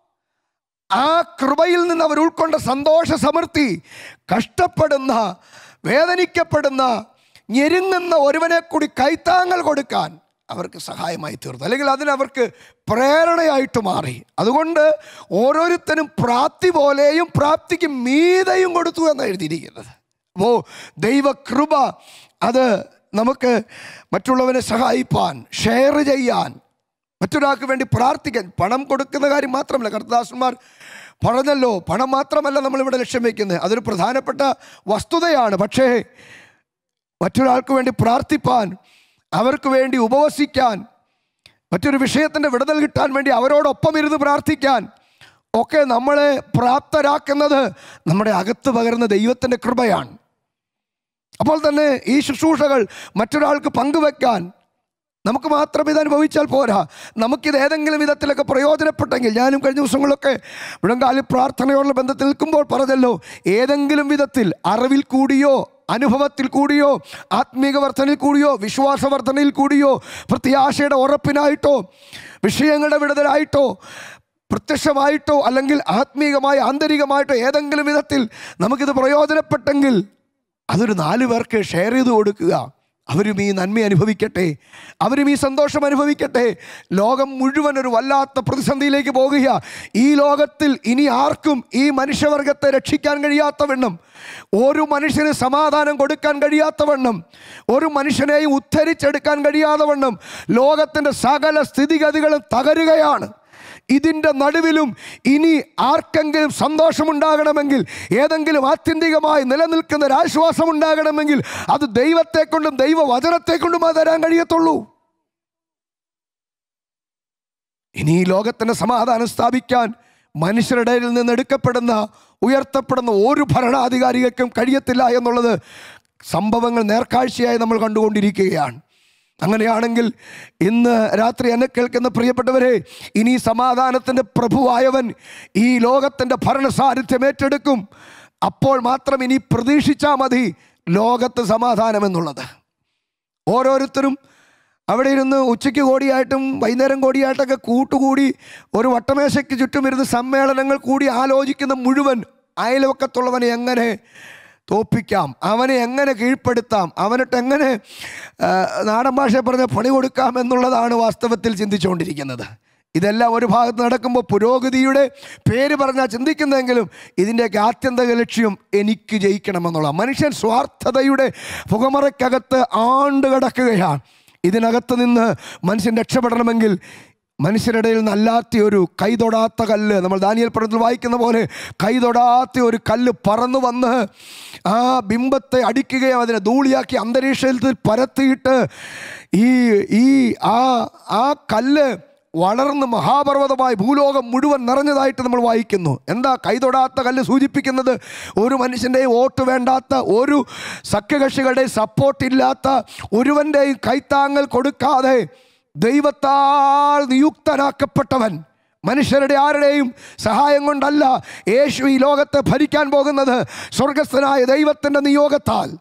ആ കൃപയിൽ നിന്ന് അവർ ഉൾക്കൊണ്ട സന്തോഷ സമൃദ്ധി കഷ്ടപ്പെടുന്ന വേദനിക്കപ്പെടുന്ന ഞെരുങ്ങുന്ന ഒരുവനെ കൂടി കൈത്താങ്ങൽ കൊടുക്കാൻ അവർക്ക് സഹായമായി തീർന്നു അല്ലെങ്കിൽ അതിനവർക്ക് പ്രേരണയായിട്ട് മാറി അതുകൊണ്ട് ഓരോരുത്തരും പ്രാപ്തി പോലെയും പ്രാപ്തിക്ക് മീതയും കൊടുത്തു എന്ന് എഴുതിയിരിക്കുന്നത് അപ്പോൾ ദൈവകൃപ അത് നമുക്ക് മറ്റുള്ളവരെ സഹായിപ്പാൻ ഷെയർ ചെയ്യാൻ മറ്റൊരാൾക്ക് വേണ്ടി പ്രാർത്ഥിക്കാൻ പണം കൊടുക്കുന്ന കാര്യം മാത്രമല്ല കർത്തദാസന്മാർ പറഞ്ഞല്ലോ പണം മാത്രമല്ല നമ്മളിവിടെ ലക്ഷ്യം വയ്ക്കുന്നത് അതൊരു പ്രധാനപ്പെട്ട വസ്തുതയാണ് പക്ഷേ മറ്റൊരാൾക്ക് വേണ്ടി പ്രാർത്ഥിപ്പാൻ അവർക്ക് വേണ്ടി ഉപവസിക്കാൻ മറ്റൊരു വിഷയത്തിൻ്റെ വിടുതൽ കിട്ടാൻ വേണ്ടി അവരോടൊപ്പം ഇരുന്ന് പ്രാർത്ഥിക്കാൻ ഒക്കെ നമ്മളെ പ്രാപ്തരാക്കുന്നത് നമ്മുടെ അകത്ത് പകരുന്ന ദൈവത്തിൻ്റെ കൃപയാണ് അപ്പോൾ തന്നെ ഈ ശുശ്രൂഷകൾ മറ്റൊരാൾക്ക് പങ്കുവെക്കാൻ നമുക്ക് മാത്രം ഇത് അനുഭവിച്ചാൽ പോരാ നമുക്കിത് ഏതെങ്കിലും വിധത്തിലൊക്കെ പ്രയോജനപ്പെട്ടെങ്കിൽ ഞാനും കഴിഞ്ഞ ദിവസങ്ങളൊക്കെ മുഴങ്കാലി പ്രാർത്ഥനയോടുള്ള ബന്ധത്തിൽ നിൽക്കുമ്പോൾ പറഞ്ഞല്ലോ ഏതെങ്കിലും വിധത്തിൽ അറിവിൽ കൂടിയോ അനുഭവത്തിൽ കൂടിയോ ആത്മീക വർധനയിൽ കൂടിയോ വിശ്വാസ വർധനയിൽ കൂടിയോ പ്രത്യാശയുടെ ഉറപ്പിനായിട്ടോ വിഷയങ്ങളുടെ വിടുതലായിട്ടോ പ്രത്യക്ഷമായിട്ടോ അല്ലെങ്കിൽ ആത്മീകമായി ആന്തരികമായിട്ടോ ഏതെങ്കിലും വിധത്തിൽ നമുക്കിത് പ്രയോജനപ്പെട്ടെങ്കിൽ അതൊരു നാല് പേർക്ക് ഷെയർ ചെയ്ത് കൊടുക്കുക അവരും ഈ നന്മ അനുഭവിക്കട്ടെ അവരും ഈ സന്തോഷം അനുഭവിക്കട്ടെ ലോകം മുഴുവൻ ഒരു വല്ലാത്ത പ്രതിസന്ധിയിലേക്ക് പോകുക ഈ ലോകത്തിൽ ഇനി ആർക്കും ഈ മനുഷ്യവർഗത്തെ രക്ഷിക്കാൻ കഴിയാത്തവണ്ണം ഒരു മനുഷ്യന് സമാധാനം കൊടുക്കാൻ കഴിയാത്തവണ്ണം ഒരു മനുഷ്യനെയും ഉദ്ധരിച്ചെടുക്കാൻ കഴിയാത്തവണ്ണം ലോകത്തിൻ്റെ സകല സ്ഥിതിഗതികളും തകരുകയാണ് ഇതിൻ്റെ നടുവിലും ഇനി ആർക്കെങ്കിലും സന്തോഷമുണ്ടാകണമെങ്കിൽ ഏതെങ്കിലും ആത്യന്തികമായി നിലനിൽക്കുന്ന ഒരു ആശ്വാസം ഉണ്ടാകണമെങ്കിൽ അത് ദൈവത്തെ കൊണ്ടും ദൈവവചനത്തെ കൊണ്ടും അത് തരാൻ കഴിയത്തുള്ളൂ ഇനി ഈ ലോകത്തിൻ്റെ സമാധാനം സ്ഥാപിക്കാൻ മനുഷ്യരുടെ ഇടയിൽ നിന്ന് എടുക്കപ്പെടുന്ന ഉയർത്തപ്പെടുന്ന ഒരു ഭരണാധികാരികൾക്കും കഴിയത്തില്ല എന്നുള്ളത് സംഭവങ്ങൾ നേർക്കാഴ്ചയായി നമ്മൾ കണ്ടുകൊണ്ടിരിക്കുകയാണ് അങ്ങനെയാണെങ്കിൽ ഇന്ന് രാത്രി എന്നെ കേൾക്കുന്ന പ്രിയപ്പെട്ടവരെ ഇനി സമാധാനത്തിൻ്റെ പ്രഭുവായവൻ ഈ ലോകത്തിൻ്റെ ഭരണസാന്നിധ്യം ഏറ്റെടുക്കും അപ്പോൾ മാത്രം ഇനി പ്രതീക്ഷിച്ചാൽ മതി ലോകത്ത് സമാധാനം എന്നുള്ളത് ഓരോരുത്തരും അവിടെ ഇരുന്ന് ഉച്ചയ്ക്ക് കോടിയായിട്ടും വൈകുന്നേരം കോടിയായിട്ടൊക്കെ കൂട്ടുകൂടി ഒരു വട്ടമേശയ്ക്ക് ചുറ്റും ഇരുന്ന് സമ്മേളനങ്ങൾ കൂടി ആലോചിക്കുന്ന മുഴുവൻ അയൽവക്കത്തുള്ളവനെ എങ്ങനെ തോപ്പിക്കാം അവനെ എങ്ങനെ കീഴ്പ്പെടുത്താം അവനിട്ട് എങ്ങനെ ആ, നാടൻ ഭാഷ പറഞ്ഞ പണി കൊടുക്കാം എന്നുള്ളതാണ് വാസ്തവത്തിൽ ചിന്തിച്ചുകൊണ്ടിരിക്കുന്നത് ഇതെല്ലാം ഒരു ഭാഗത്ത് നടക്കുമ്പോൾ പുരോഗതിയുടെ പേര് പറഞ്ഞാൽ ചിന്തിക്കുന്നെങ്കിലും ഇതിൻ്റെയൊക്കെ ആത്യന്തിക ലക്ഷ്യം എനിക്ക് ജയിക്കണമെന്നുള്ള മനുഷ്യൻ സ്വാർത്ഥതയുടെ പുകമറയ്ക്കകത്ത് ആണ്ട് കിടക്കുകയാണ് ഇതിനകത്ത് നിന്ന് മനുഷ്യൻ രക്ഷപ്പെടണമെങ്കിൽ മനുഷ്യരുടെ ഇടയിൽ നല്ലാത്ത ഒരു കൈതൊടാത്ത കല്ല് നമ്മൾ ദാനിയൽ പടത്തിൽ വായിക്കുന്ന പോലെ കൈതൊടാത്ത ഒരു കല്ല് പറന്നു വന്ന് ആ ബിംബത്തെ അടിക്കുകയും അതിനെ ധൂളിയാക്കി അന്തരീക്ഷത്തിൽ പരത്തിയിട്ട് ഈ ഈ ആ ആ കല്ല് വളർന്ന് മഹാപർവ്വതമായി ഭൂലോകം മുഴുവൻ നിറഞ്ഞതായിട്ട് നമ്മൾ വായിക്കുന്നു എന്താ കൈതൊടാത്ത കല്ല് സൂചിപ്പിക്കുന്നത് ഒരു മനുഷ്യൻ്റെയും വോട്ട് വേണ്ടാത്ത ഒരു സഖ്യകക്ഷികളുടെയും സപ്പോർട്ടില്ലാത്ത ഒരുവൻ്റെയും കൈത്താങ്ങൽ കൊടുക്കാതെ ദൈവത്താൽ നിയുക്തനാക്കപ്പെട്ടവൻ മനുഷ്യരുടെ ആരുടെയും സഹായം കൊണ്ടല്ല യേശു ഈ ലോകത്തെ ഭരിക്കാൻ പോകുന്നത് സ്വർഗസ്ഥനായ ദൈവത്തിൻ്റെ നിയോഗത്താൽ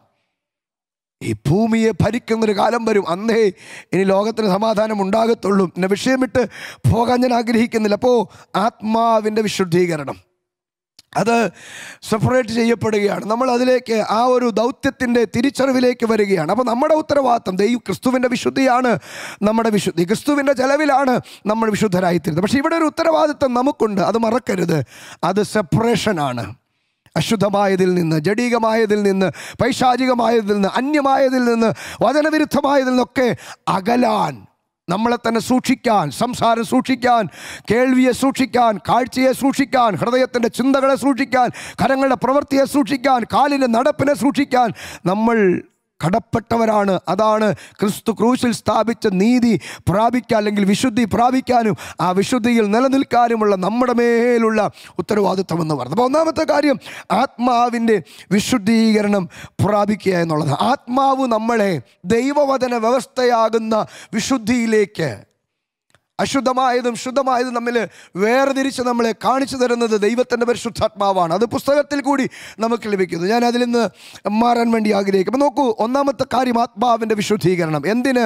ഈ ഭൂമിയെ ഭരിക്കുന്നൊരു കാലം വരും അന്നേ ഇനി ലോകത്തിന് സമാധാനം ഉണ്ടാകത്തുള്ളൂ എന്നെ വിഷയം വിട്ട് പോകാൻ ഞാൻ ആഗ്രഹിക്കുന്നില്ല അപ്പോൾ ആത്മാവിൻ്റെ വിശുദ്ധീകരണം അത് സെപ്പറേറ്റ് ചെയ്യപ്പെടുകയാണ് നമ്മൾ അതിലേക്ക് ആ ഒരു ദൗത്യത്തിൻ്റെ തിരിച്ചറിവിലേക്ക് വരികയാണ് അപ്പോൾ നമ്മുടെ ഉത്തരവാദിത്തം ദൈവം ക്രിസ്തുവിൻ്റെ വിശുദ്ധിയാണ് നമ്മുടെ വിശുദ്ധി ക്രിസ്തുവിൻ്റെ ചെലവിലാണ് നമ്മൾ വിശുദ്ധരായിത്തീരുന്നത് പക്ഷേ ഇവിടെ ഒരു ഉത്തരവാദിത്തം നമുക്കുണ്ട് അത് മറക്കരുത് അത് സെപ്പറേഷനാണ് അശുദ്ധമായതിൽ നിന്ന് ജഡീകമായതിൽ നിന്ന് പൈശാചികമായതിൽ നിന്ന് അന്യമായതിൽ നിന്ന് വചനവിരുദ്ധമായതിൽ നിന്നൊക്കെ അകലാൻ നമ്മളെ തന്നെ സൂക്ഷിക്കാൻ സംസാരം സൂക്ഷിക്കാൻ കേൾവിയെ സൂക്ഷിക്കാൻ കാഴ്ചയെ സൂക്ഷിക്കാൻ ഹൃദയത്തിൻ്റെ ചിന്തകളെ സൂക്ഷിക്കാൻ കരങ്ങളുടെ പ്രവൃത്തിയെ സൂക്ഷിക്കാൻ കാലിൻ്റെ നടപ്പിനെ സൂക്ഷിക്കാൻ നമ്മൾ കടപ്പെട്ടവരാണ് അതാണ് ക്രിസ്തു ക്രൂശിൽ സ്ഥാപിച്ച നീതി പ്രാപിക്കാൻ അല്ലെങ്കിൽ വിശുദ്ധി പ്രാപിക്കാനും ആ വിശുദ്ധിയിൽ നിലനിൽക്കാനുമുള്ള നമ്മുടെ മേലുള്ള ഉത്തരവാദിത്വം എന്ന് പറയുന്നത് അപ്പോൾ ഒന്നാമത്തെ കാര്യം ആത്മാവിൻ്റെ വിശുദ്ധീകരണം പ്രാപിക്കുക എന്നുള്ളത് ആത്മാവ് നമ്മളെ ദൈവവചന വ്യവസ്ഥയാകുന്ന വിശുദ്ധിയിലേക്ക് അശുദ്ധമായതും ശുദ്ധമായതും തമ്മിൽ വേർതിരിച്ച് നമ്മളെ കാണിച്ചു തരുന്നത് ദൈവത്തിൻ്റെ പരിശുദ്ധാത്മാവാണ് അത് പുസ്തകത്തിൽ കൂടി നമുക്ക് ലഭിക്കുന്നു ഞാൻ അതിൽ നിന്ന് മാറാൻ വേണ്ടി ആഗ്രഹിക്കും അപ്പോൾ നോക്കൂ ഒന്നാമത്തെ കാര്യം ആത്മാവിൻ്റെ വിശുദ്ധീകരണം എന്തിന്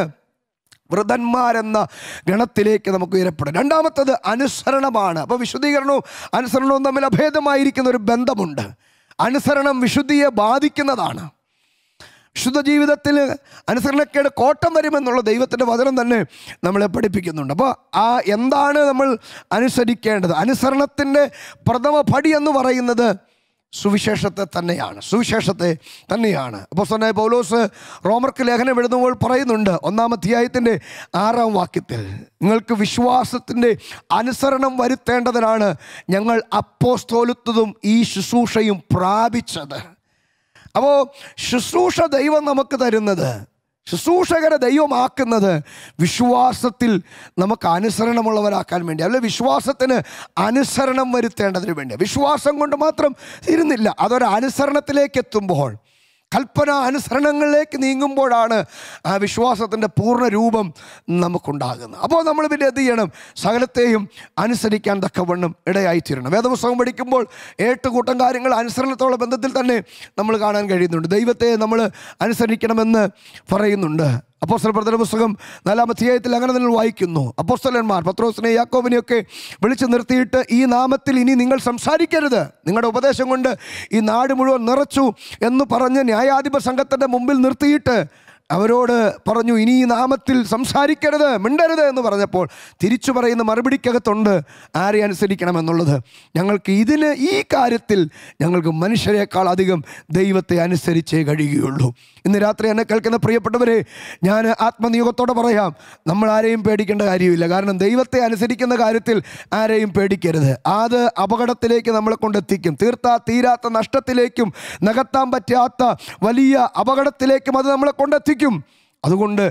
വൃതന്മാരെന്ന ഗണത്തിലേക്ക് നമുക്ക് ഉയരപ്പെടാം രണ്ടാമത്തത് അനുസരണമാണ് അപ്പോൾ വിശുദ്ധീകരണവും അനുസരണവും തമ്മിൽ അഭേദമായിരിക്കുന്ന ഒരു ബന്ധമുണ്ട് അനുസരണം വിശുദ്ധിയെ ബാധിക്കുന്നതാണ് വിശുദ്ധ ജീവിതത്തിൽ അനുസരണക്കേട് കോട്ടം വരുമെന്നുള്ള ദൈവത്തിൻ്റെ വചനം തന്നെ നമ്മളെ പഠിപ്പിക്കുന്നുണ്ട് അപ്പോൾ ആ എന്താണ് നമ്മൾ അനുസരിക്കേണ്ടത് അനുസരണത്തിൻ്റെ പ്രഥമ പടി എന്ന് പറയുന്നത് സുവിശേഷത്തെ തന്നെയാണ് സുവിശേഷത്തെ തന്നെയാണ് അപ്പോൾ സ്വന്തം പൗലോസ് റോമർക്ക് ലേഖനം എഴുതുമ്പോൾ പറയുന്നുണ്ട് ഒന്നാം അധ്യായത്തിൻ്റെ ആറാം വാക്യത്തിൽ നിങ്ങൾക്ക് വിശ്വാസത്തിൻ്റെ അനുസരണം വരുത്തേണ്ടതിനാണ് ഞങ്ങൾ അപ്പോസ്തോലുത്തതും ഈ ശുശ്രൂഷയും പ്രാപിച്ചത് അപ്പോൾ ശുശ്രൂഷ ദൈവം നമുക്ക് തരുന്നത് ശുശ്രൂഷകരെ ദൈവമാക്കുന്നത് വിശ്വാസത്തിൽ നമുക്ക് അനുസരണമുള്ളവരാക്കാൻ വേണ്ടി അല്ലെ വിശ്വാസത്തിന് അനുസരണം വരുത്തേണ്ടതിന് വേണ്ടി വിശ്വാസം കൊണ്ട് മാത്രം ഇരുന്നില്ല അതൊരു അനുസരണത്തിലേക്ക് എത്തുമ്പോൾ കൽപ്പന അനുസരണങ്ങളിലേക്ക് നീങ്ങുമ്പോഴാണ് ആ വിശ്വാസത്തിൻ്റെ പൂർണ്ണ രൂപം നമുക്കുണ്ടാകുന്നത് അപ്പോൾ നമ്മൾ പിന്നെ എന്ത് ചെയ്യണം സകലത്തെയും അനുസരിക്കാൻ തക്കവണ്ണം ഇടയായിത്തീരണം വേദപുസ്തകം പഠിക്കുമ്പോൾ ഏട്ട് കൂട്ടം കാര്യങ്ങൾ അനുസരണത്തോളം ബന്ധത്തിൽ തന്നെ നമ്മൾ കാണാൻ കഴിയുന്നുണ്ട് ദൈവത്തെ നമ്മൾ അനുസരിക്കണമെന്ന് പറയുന്നുണ്ട് അപ്പോസ്തല പ്രധാന പുസ്തകം നാലാം അധ്യായത്തിൽ അങ്ങനെ തന്നെ വായിക്കുന്നു അപ്പോസ്തലന്മാർ പത്രോസിനെ യാക്കോബിനെയൊക്കെ വിളിച്ചു നിർത്തിയിട്ട് ഈ നാമത്തിൽ ഇനി നിങ്ങൾ സംസാരിക്കരുത് നിങ്ങളുടെ ഉപദേശം കൊണ്ട് ഈ നാട് മുഴുവൻ നിറച്ചു എന്ന് പറഞ്ഞ് ന്യായാധിപ സംഘത്തിൻ്റെ മുമ്പിൽ നിർത്തിയിട്ട് അവരോട് പറഞ്ഞു ഇനി ഈ നാമത്തിൽ സംസാരിക്കരുത് മിണ്ടരുത് എന്ന് പറഞ്ഞപ്പോൾ തിരിച്ചു പറയുന്ന മറുപടിക്കകത്തുണ്ട് ആരെ അനുസരിക്കണമെന്നുള്ളത് ഞങ്ങൾക്ക് ഇതിന് ഈ കാര്യത്തിൽ ഞങ്ങൾക്ക് മനുഷ്യരെക്കാൾ അധികം ദൈവത്തെ അനുസരിച്ചേ കഴിയുകയുള്ളൂ ഇന്ന് രാത്രി എന്നെ കേൾക്കുന്ന പ്രിയപ്പെട്ടവരെ ഞാൻ ആത്മനിയോഗത്തോടെ പറയാം നമ്മൾ ആരെയും പേടിക്കേണ്ട കാര്യമില്ല കാരണം ദൈവത്തെ അനുസരിക്കുന്ന കാര്യത്തിൽ ആരെയും പേടിക്കരുത് അത് അപകടത്തിലേക്ക് നമ്മളെ കൊണ്ടെത്തിക്കും തീർത്താ തീരാത്ത നഷ്ടത്തിലേക്കും നികത്താൻ പറ്റാത്ത വലിയ അപകടത്തിലേക്കും അത് നമ്മളെ കൊണ്ടെത്തിക്കും അതുകൊണ്ട്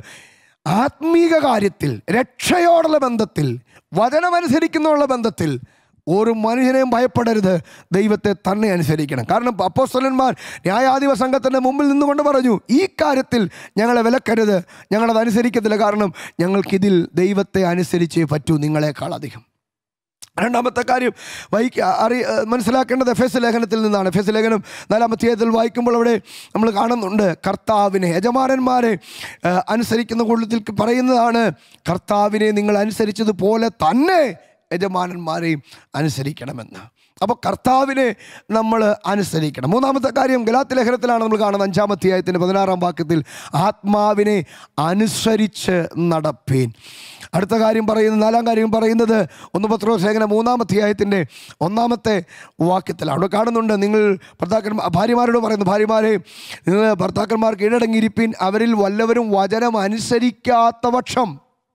ആത്മീക കാര്യത്തിൽ രക്ഷയോടുള്ള ബന്ധത്തിൽ വചനമനുസരിക്കുന്നുള്ള ബന്ധത്തിൽ ഒരു മനുഷ്യനെയും ഭയപ്പെടരുത് ദൈവത്തെ തന്നെ അനുസരിക്കണം കാരണം അപ്പോസ്തലന്മാർ ന്യായാധിപ സംഘത്തിൻ്റെ മുമ്പിൽ നിന്നുകൊണ്ട് പറഞ്ഞു ഈ കാര്യത്തിൽ ഞങ്ങളെ വിലക്കരുത് ഞങ്ങളത് അനുസരിക്കത്തില്ല കാരണം ഞങ്ങൾക്കിതിൽ ദൈവത്തെ അനുസരിച്ചേ പറ്റൂ നിങ്ങളെക്കാൾ അധികം രണ്ടാമത്തെ കാര്യം വായിക്ക അറി മനസ്സിലാക്കേണ്ടത് എഫ് എസ് ലേഖനത്തിൽ നിന്നാണ് എഫ് എസ് ലേഖനം നാലാം അധ്യായത്തിൽ വായിക്കുമ്പോൾ അവിടെ നമ്മൾ കാണുന്നുണ്ട് കർത്താവിനെ യജമാനന്മാരെ ആ, അനുസരിക്കുന്ന കൂട്ടത്തിൽ പറയുന്നതാണ് കർത്താവിനെ നിങ്ങൾ അനുസരിച്ചതുപോലെ തന്നെ യജമാനന്മാരെയും അനുസരിക്കണമെന്ന് അപ്പോൾ കർത്താവിനെ നമ്മൾ അനുസരിക്കണം മൂന്നാമത്തെ കാര്യം ഗലാത്തി ലേഖനത്തിലാണ് നമ്മൾ കാണുന്നത് അഞ്ചാം അധ്യായത്തിൻ്റെ പതിനാറാം വാക്യത്തിൽ ആത്മാവിനെ അനുസരിച്ച് നടപ്പീൻ അടുത്ത കാര്യം പറയുന്നത് നാലാം കാര്യം പറയുന്നത് ഒന്ന് പത്രോ ലേഖനം മൂന്നാം അധ്യായത്തിൻ്റെ ഒന്നാമത്തെ വാക്യത്തിലാണ് അവിടെ കാണുന്നുണ്ട് നിങ്ങൾ ഭർത്താക്കന്മാർ ഭാര്യമാരോട് പറയുന്നു ഭാര്യമാരെ നിങ്ങൾ ഭർത്താക്കന്മാർ കീഴടങ്ങിയിരിപ്പിൻ അവരിൽ വല്ലവരും വചനം അനുസരിക്കാത്ത പക്ഷം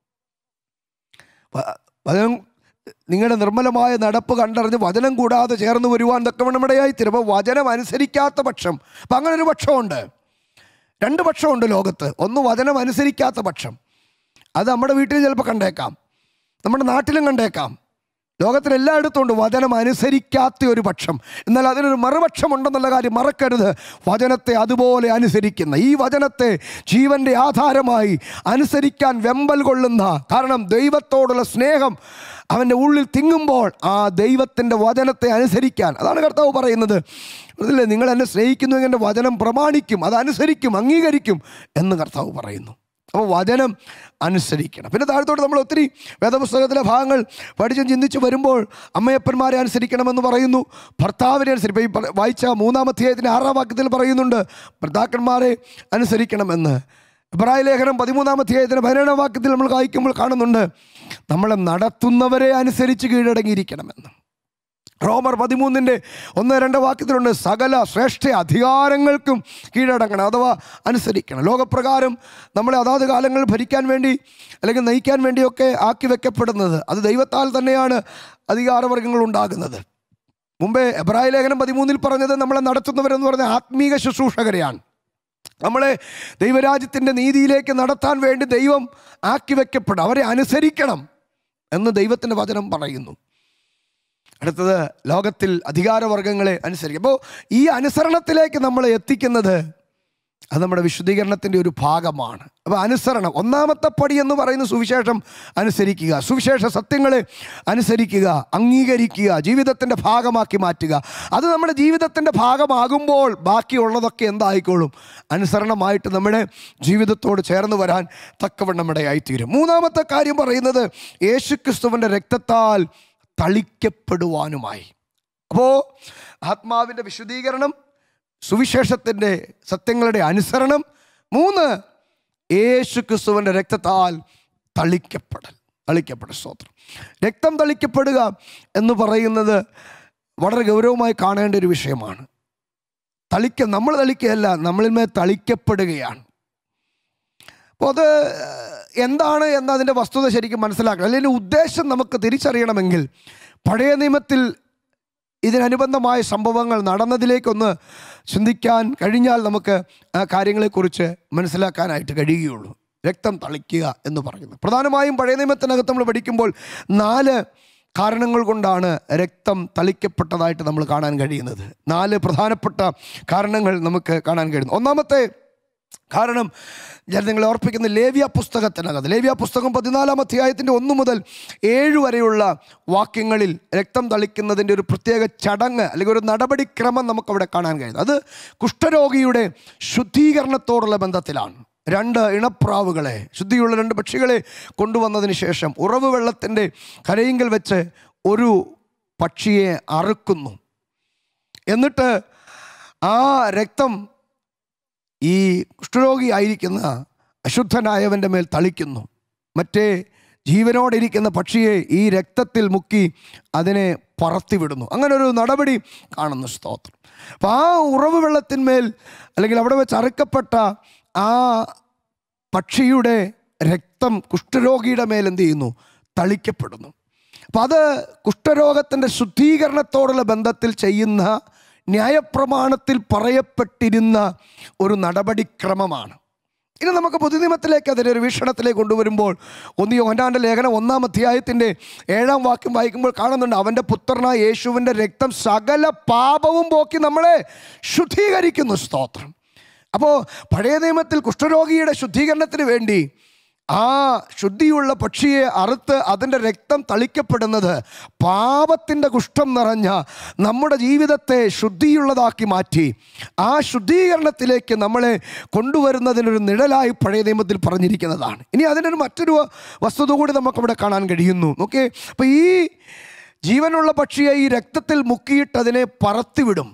വ- വചനം നിങ്ങളുടെ നിർമ്മലമായ നടപ്പ് കണ്ടറിഞ്ഞ് വചനം കൂടാതെ ചേർന്ന് വരുവാൻ തക്കവണ്ണം ഇടയായിത്തീരും അപ്പോൾ വചനം അനുസരിക്കാത്ത പക്ഷം അപ്പം അങ്ങനെ ഒരു പക്ഷമുണ്ട് രണ്ട് പക്ഷമുണ്ട് ലോകത്ത് ഒന്ന് വചനം അനുസരിക്കാത്ത പക്ഷം അത് നമ്മുടെ വീട്ടിൽ ചിലപ്പോൾ കണ്ടേക്കാം നമ്മുടെ നാട്ടിലും കണ്ടേക്കാം ലോകത്തിൽ എല്ലായിടത്തും ഉണ്ട് വചനം അനുസരിക്കാത്ത ഒരു പക്ഷം എന്നാൽ അതിനൊരു മറുപക്ഷം ഉണ്ടെന്നുള്ള കാര്യം മറക്കരുത് വചനത്തെ അതുപോലെ അനുസരിക്കുന്ന ഈ വചനത്തെ ജീവൻ്റെ ആധാരമായി അനുസരിക്കാൻ വെമ്പൽ കൊള്ളുന്ന കാരണം ദൈവത്തോടുള്ള സ്നേഹം അവൻ്റെ ഉള്ളിൽ തിങ്ങുമ്പോൾ ആ ദൈവത്തിൻ്റെ വചനത്തെ അനുസരിക്കാൻ അതാണ് കർത്താവ് പറയുന്നത് അതില്ലേ നിങ്ങൾ എന്നെ സ്നേഹിക്കുന്നുവെങ്കിൽ എൻ്റെ വചനം പ്രമാണിക്കും അത് അനുസരിക്കും അംഗീകരിക്കും എന്ന് കർത്താവ് പറയുന്നു അപ്പോൾ വചനം അനുസരിക്കണം പിന്നെ താഴത്തോട്ട് നമ്മൾ ഒത്തിരി വേദപുസ്തകത്തിലെ ഭാഗങ്ങൾ പഠിച്ചും ചിന്തിച്ച് വരുമ്പോൾ അമ്മയപ്പന്മാരെ അനുസരിക്കണമെന്ന് പറയുന്നു ഭർത്താവിനെ അനുസരിക്കും ഇപ്പോൾ ഈ പ- വായിച്ച മൂന്നാമധ്യായത്തിൻ്റെ ആറാം വാക്യത്തിൽ പറയുന്നുണ്ട് ഭർത്താക്കന്മാരെ അനുസരിക്കണമെന്ന് ഇബ്രാഹിം ലേഖനം പതിമൂന്നാം അധ്യായത്തിന് പതിനേഴാം വാക്യത്തിൽ നമ്മൾ വായിക്കുമ്പോൾ കാണുന്നുണ്ട് നമ്മളെ നടത്തുന്നവരെ അനുസരിച്ച് കീഴടങ്ങിയിരിക്കണമെന്ന് റോമർ പതിമൂന്നിൻ്റെ ഒന്ന് രണ്ട് വാക്യത്തിലുണ്ട് സകല ശ്രേഷ്ഠ അധികാരങ്ങൾക്കും കീഴടങ്ങണം അഥവാ അനുസരിക്കണം ലോകപ്രകാരം നമ്മളെ അതാത് കാലങ്ങളിൽ ഭരിക്കാൻ വേണ്ടി അല്ലെങ്കിൽ നയിക്കാൻ വേണ്ടിയൊക്കെ ആക്കി വെക്കപ്പെടുന്നത് അത് ദൈവത്താൽ തന്നെയാണ് അധികാരവർഗങ്ങൾ ഉണ്ടാകുന്നത് മുമ്പേ എബ്രാഹിം ലേഖനം പതിമൂന്നിൽ പറഞ്ഞത് നമ്മളെ നടത്തുന്നവരെന്ന് പറഞ്ഞ ആത്മീക ശുശ്രൂഷകരെയാണ് നമ്മളെ ദൈവരാജ്യത്തിൻ്റെ നീതിയിലേക്ക് നടത്താൻ വേണ്ടി ദൈവം ആക്കി വെക്കപ്പെടും അവരെ അനുസരിക്കണം എന്ന് ദൈവത്തിൻ്റെ വചനം പറയുന്നു അടുത്തത് ലോകത്തിൽ അധികാരവർഗങ്ങളെ അനുസരിക്കും അപ്പോൾ ഈ അനുസരണത്തിലേക്ക് നമ്മളെ എത്തിക്കുന്നത് അത് നമ്മുടെ വിശുദ്ധീകരണത്തിൻ്റെ ഒരു ഭാഗമാണ് അപ്പോൾ അനുസരണം ഒന്നാമത്തെ പടി എന്ന് പറയുന്ന സുവിശേഷം അനുസരിക്കുക സുവിശേഷ സത്യങ്ങളെ അനുസരിക്കുക അംഗീകരിക്കുക ജീവിതത്തിൻ്റെ ഭാഗമാക്കി മാറ്റുക അത് നമ്മുടെ ജീവിതത്തിൻ്റെ ഭാഗമാകുമ്പോൾ ബാക്കിയുള്ളതൊക്കെ എന്തായിക്കോളും അനുസരണമായിട്ട് നമ്മുടെ ജീവിതത്തോട് ചേർന്ന് വരാൻ തക്കവണ്ണം ഇടയായിത്തീരും മൂന്നാമത്തെ കാര്യം പറയുന്നത് യേശുക്രിസ്തുവിൻ്റെ രക്തത്താൽ തളിക്കപ്പെടുവാനുമായി അപ്പോൾ ആത്മാവിൻ്റെ വിശുദ്ധീകരണം സുവിശേഷത്തിൻ്റെ സത്യങ്ങളുടെ അനുസരണം മൂന്ന് യേശു ക്രിസ്തുവിൻ്റെ രക്തത്താൽ തളിക്കപ്പെടൽ തളിക്കപ്പെടൽ സ്തോത്രം രക്തം തളിക്കപ്പെടുക എന്ന് പറയുന്നത് വളരെ ഗൗരവമായി കാണേണ്ട ഒരു വിഷയമാണ് തളിക്ക നമ്മൾ തളിക്കുകയല്ല നമ്മളിന്മേൽ തളിക്കപ്പെടുകയാണ് അപ്പോൾ അത് എന്താണ് എന്നതിൻ്റെ വസ്തുത ശരിക്കും മനസ്സിലാക്കണം അല്ലെങ്കിൽ ഉദ്ദേശം നമുക്ക് തിരിച്ചറിയണമെങ്കിൽ പഴയ നിയമത്തിൽ ഇതിനനുബന്ധമായ സംഭവങ്ങൾ നടന്നതിലേക്കൊന്ന് ചിന്തിക്കാൻ കഴിഞ്ഞാൽ നമുക്ക് ആ കാര്യങ്ങളെക്കുറിച്ച് മനസ്സിലാക്കാനായിട്ട് കഴിയുകയുള്ളൂ രക്തം തളിക്കുക എന്ന് പറയുന്നത് പ്രധാനമായും പഴയ നിയമത്തിനകത്ത് നമ്മൾ പഠിക്കുമ്പോൾ നാല് കാരണങ്ങൾ കൊണ്ടാണ് രക്തം തളിക്കപ്പെട്ടതായിട്ട് നമ്മൾ കാണാൻ കഴിയുന്നത് നാല് പ്രധാനപ്പെട്ട കാരണങ്ങൾ നമുക്ക് കാണാൻ കഴിയുന്നു ഒന്നാമത്തെ കാരണം ഞാൻ നിങ്ങളെ ഓർപ്പിക്കുന്ന ലേവ്യ പുസ്തകത്തിനകത്ത് ലേവ്യ പുസ്തകം പതിനാലാം അധ്യായത്തിൻ്റെ ഒന്ന് മുതൽ ഏഴ് വരെയുള്ള വാക്യങ്ങളിൽ രക്തം തളിക്കുന്നതിൻ്റെ ഒരു പ്രത്യേക ചടങ്ങ് അല്ലെങ്കിൽ ഒരു നടപടിക്രമം നമുക്കവിടെ കാണാൻ കഴിയുന്നു അത് കുഷ്ഠരോഗിയുടെ ശുദ്ധീകരണത്തോടുള്ള ബന്ധത്തിലാണ് രണ്ട് ഇണപ്രാവുകളെ ശുദ്ധിയുള്ള രണ്ട് പക്ഷികളെ കൊണ്ടുവന്നതിന് ശേഷം ഉറവ് വെള്ളത്തിൻ്റെ കരയിങ്കൽ വെച്ച് ഒരു പക്ഷിയെ അറുക്കുന്നു എന്നിട്ട് ആ രക്തം ഈ കുഷ്ഠരോഗിയായിരിക്കുന്ന അശുദ്ധനായവൻ്റെ മേൽ തളിക്കുന്നു മറ്റേ ജീവനോടിരിക്കുന്ന പക്ഷിയെ ഈ രക്തത്തിൽ മുക്കി അതിനെ പറത്തിവിടുന്നു അങ്ങനെ ഒരു നടപടി കാണുന്നു സ്തോത്രം അപ്പം ആ ഉറവ് വെള്ളത്തിന്മേൽ അല്ലെങ്കിൽ അവിടെ വെച്ച് അറുക്കപ്പെട്ട ആ പക്ഷിയുടെ രക്തം കുഷ്ഠരോഗിയുടെ മേൽ എന്ത് ചെയ്യുന്നു തളിക്കപ്പെടുന്നു അപ്പം അത് കുഷ്ഠരോഗത്തിൻ്റെ ശുദ്ധീകരണത്തോടുള്ള ബന്ധത്തിൽ ചെയ്യുന്ന ന്യായപ്രമാണത്തിൽ പറയപ്പെട്ടിരുന്ന ഒരു നടപടിക്രമമാണ് ഇനി നമുക്ക് പൊതുനിയമത്തിലേക്ക് അതിൻ്റെ ഒരു വീക്ഷണത്തിലേക്ക് കൊണ്ടുവരുമ്പോൾ ഒന്ന് യോഹനാൻ്റെ ലേഖനം ഒന്നാം അധ്യായത്തിൻ്റെ ഏഴാം വാക്യം വായിക്കുമ്പോൾ കാണുന്നുണ്ട് അവൻ്റെ പുത്രനായ യേശുവിൻ്റെ രക്തം സകല പാപവും പോക്കി നമ്മളെ ശുദ്ധീകരിക്കുന്നു സ്തോത്രം അപ്പോൾ പഴയ നിയമത്തിൽ കുഷ്ഠരോഗിയുടെ ശുദ്ധീകരണത്തിന് വേണ്ടി ആ ശുദ്ധിയുള്ള പക്ഷിയെ അറുത്ത് അതിൻ്റെ രക്തം തളിക്കപ്പെടുന്നത് പാപത്തിൻ്റെ കുഷ്ഠം നിറഞ്ഞ നമ്മുടെ ജീവിതത്തെ ശുദ്ധിയുള്ളതാക്കി മാറ്റി ആ ശുദ്ധീകരണത്തിലേക്ക് നമ്മളെ കൊണ്ടുവരുന്നതിനൊരു നിഴലായി പഴയ നിയമത്തിൽ പറഞ്ഞിരിക്കുന്നതാണ് ഇനി അതിനൊരു മറ്റൊരു വസ്തുത കൂടി നമുക്കവിടെ കാണാൻ കഴിയുന്നു ഓക്കെ അപ്പോൾ ഈ ജീവനുള്ള പക്ഷിയെ ഈ രക്തത്തിൽ മുക്കിയിട്ട് അതിനെ പറത്തിവിടും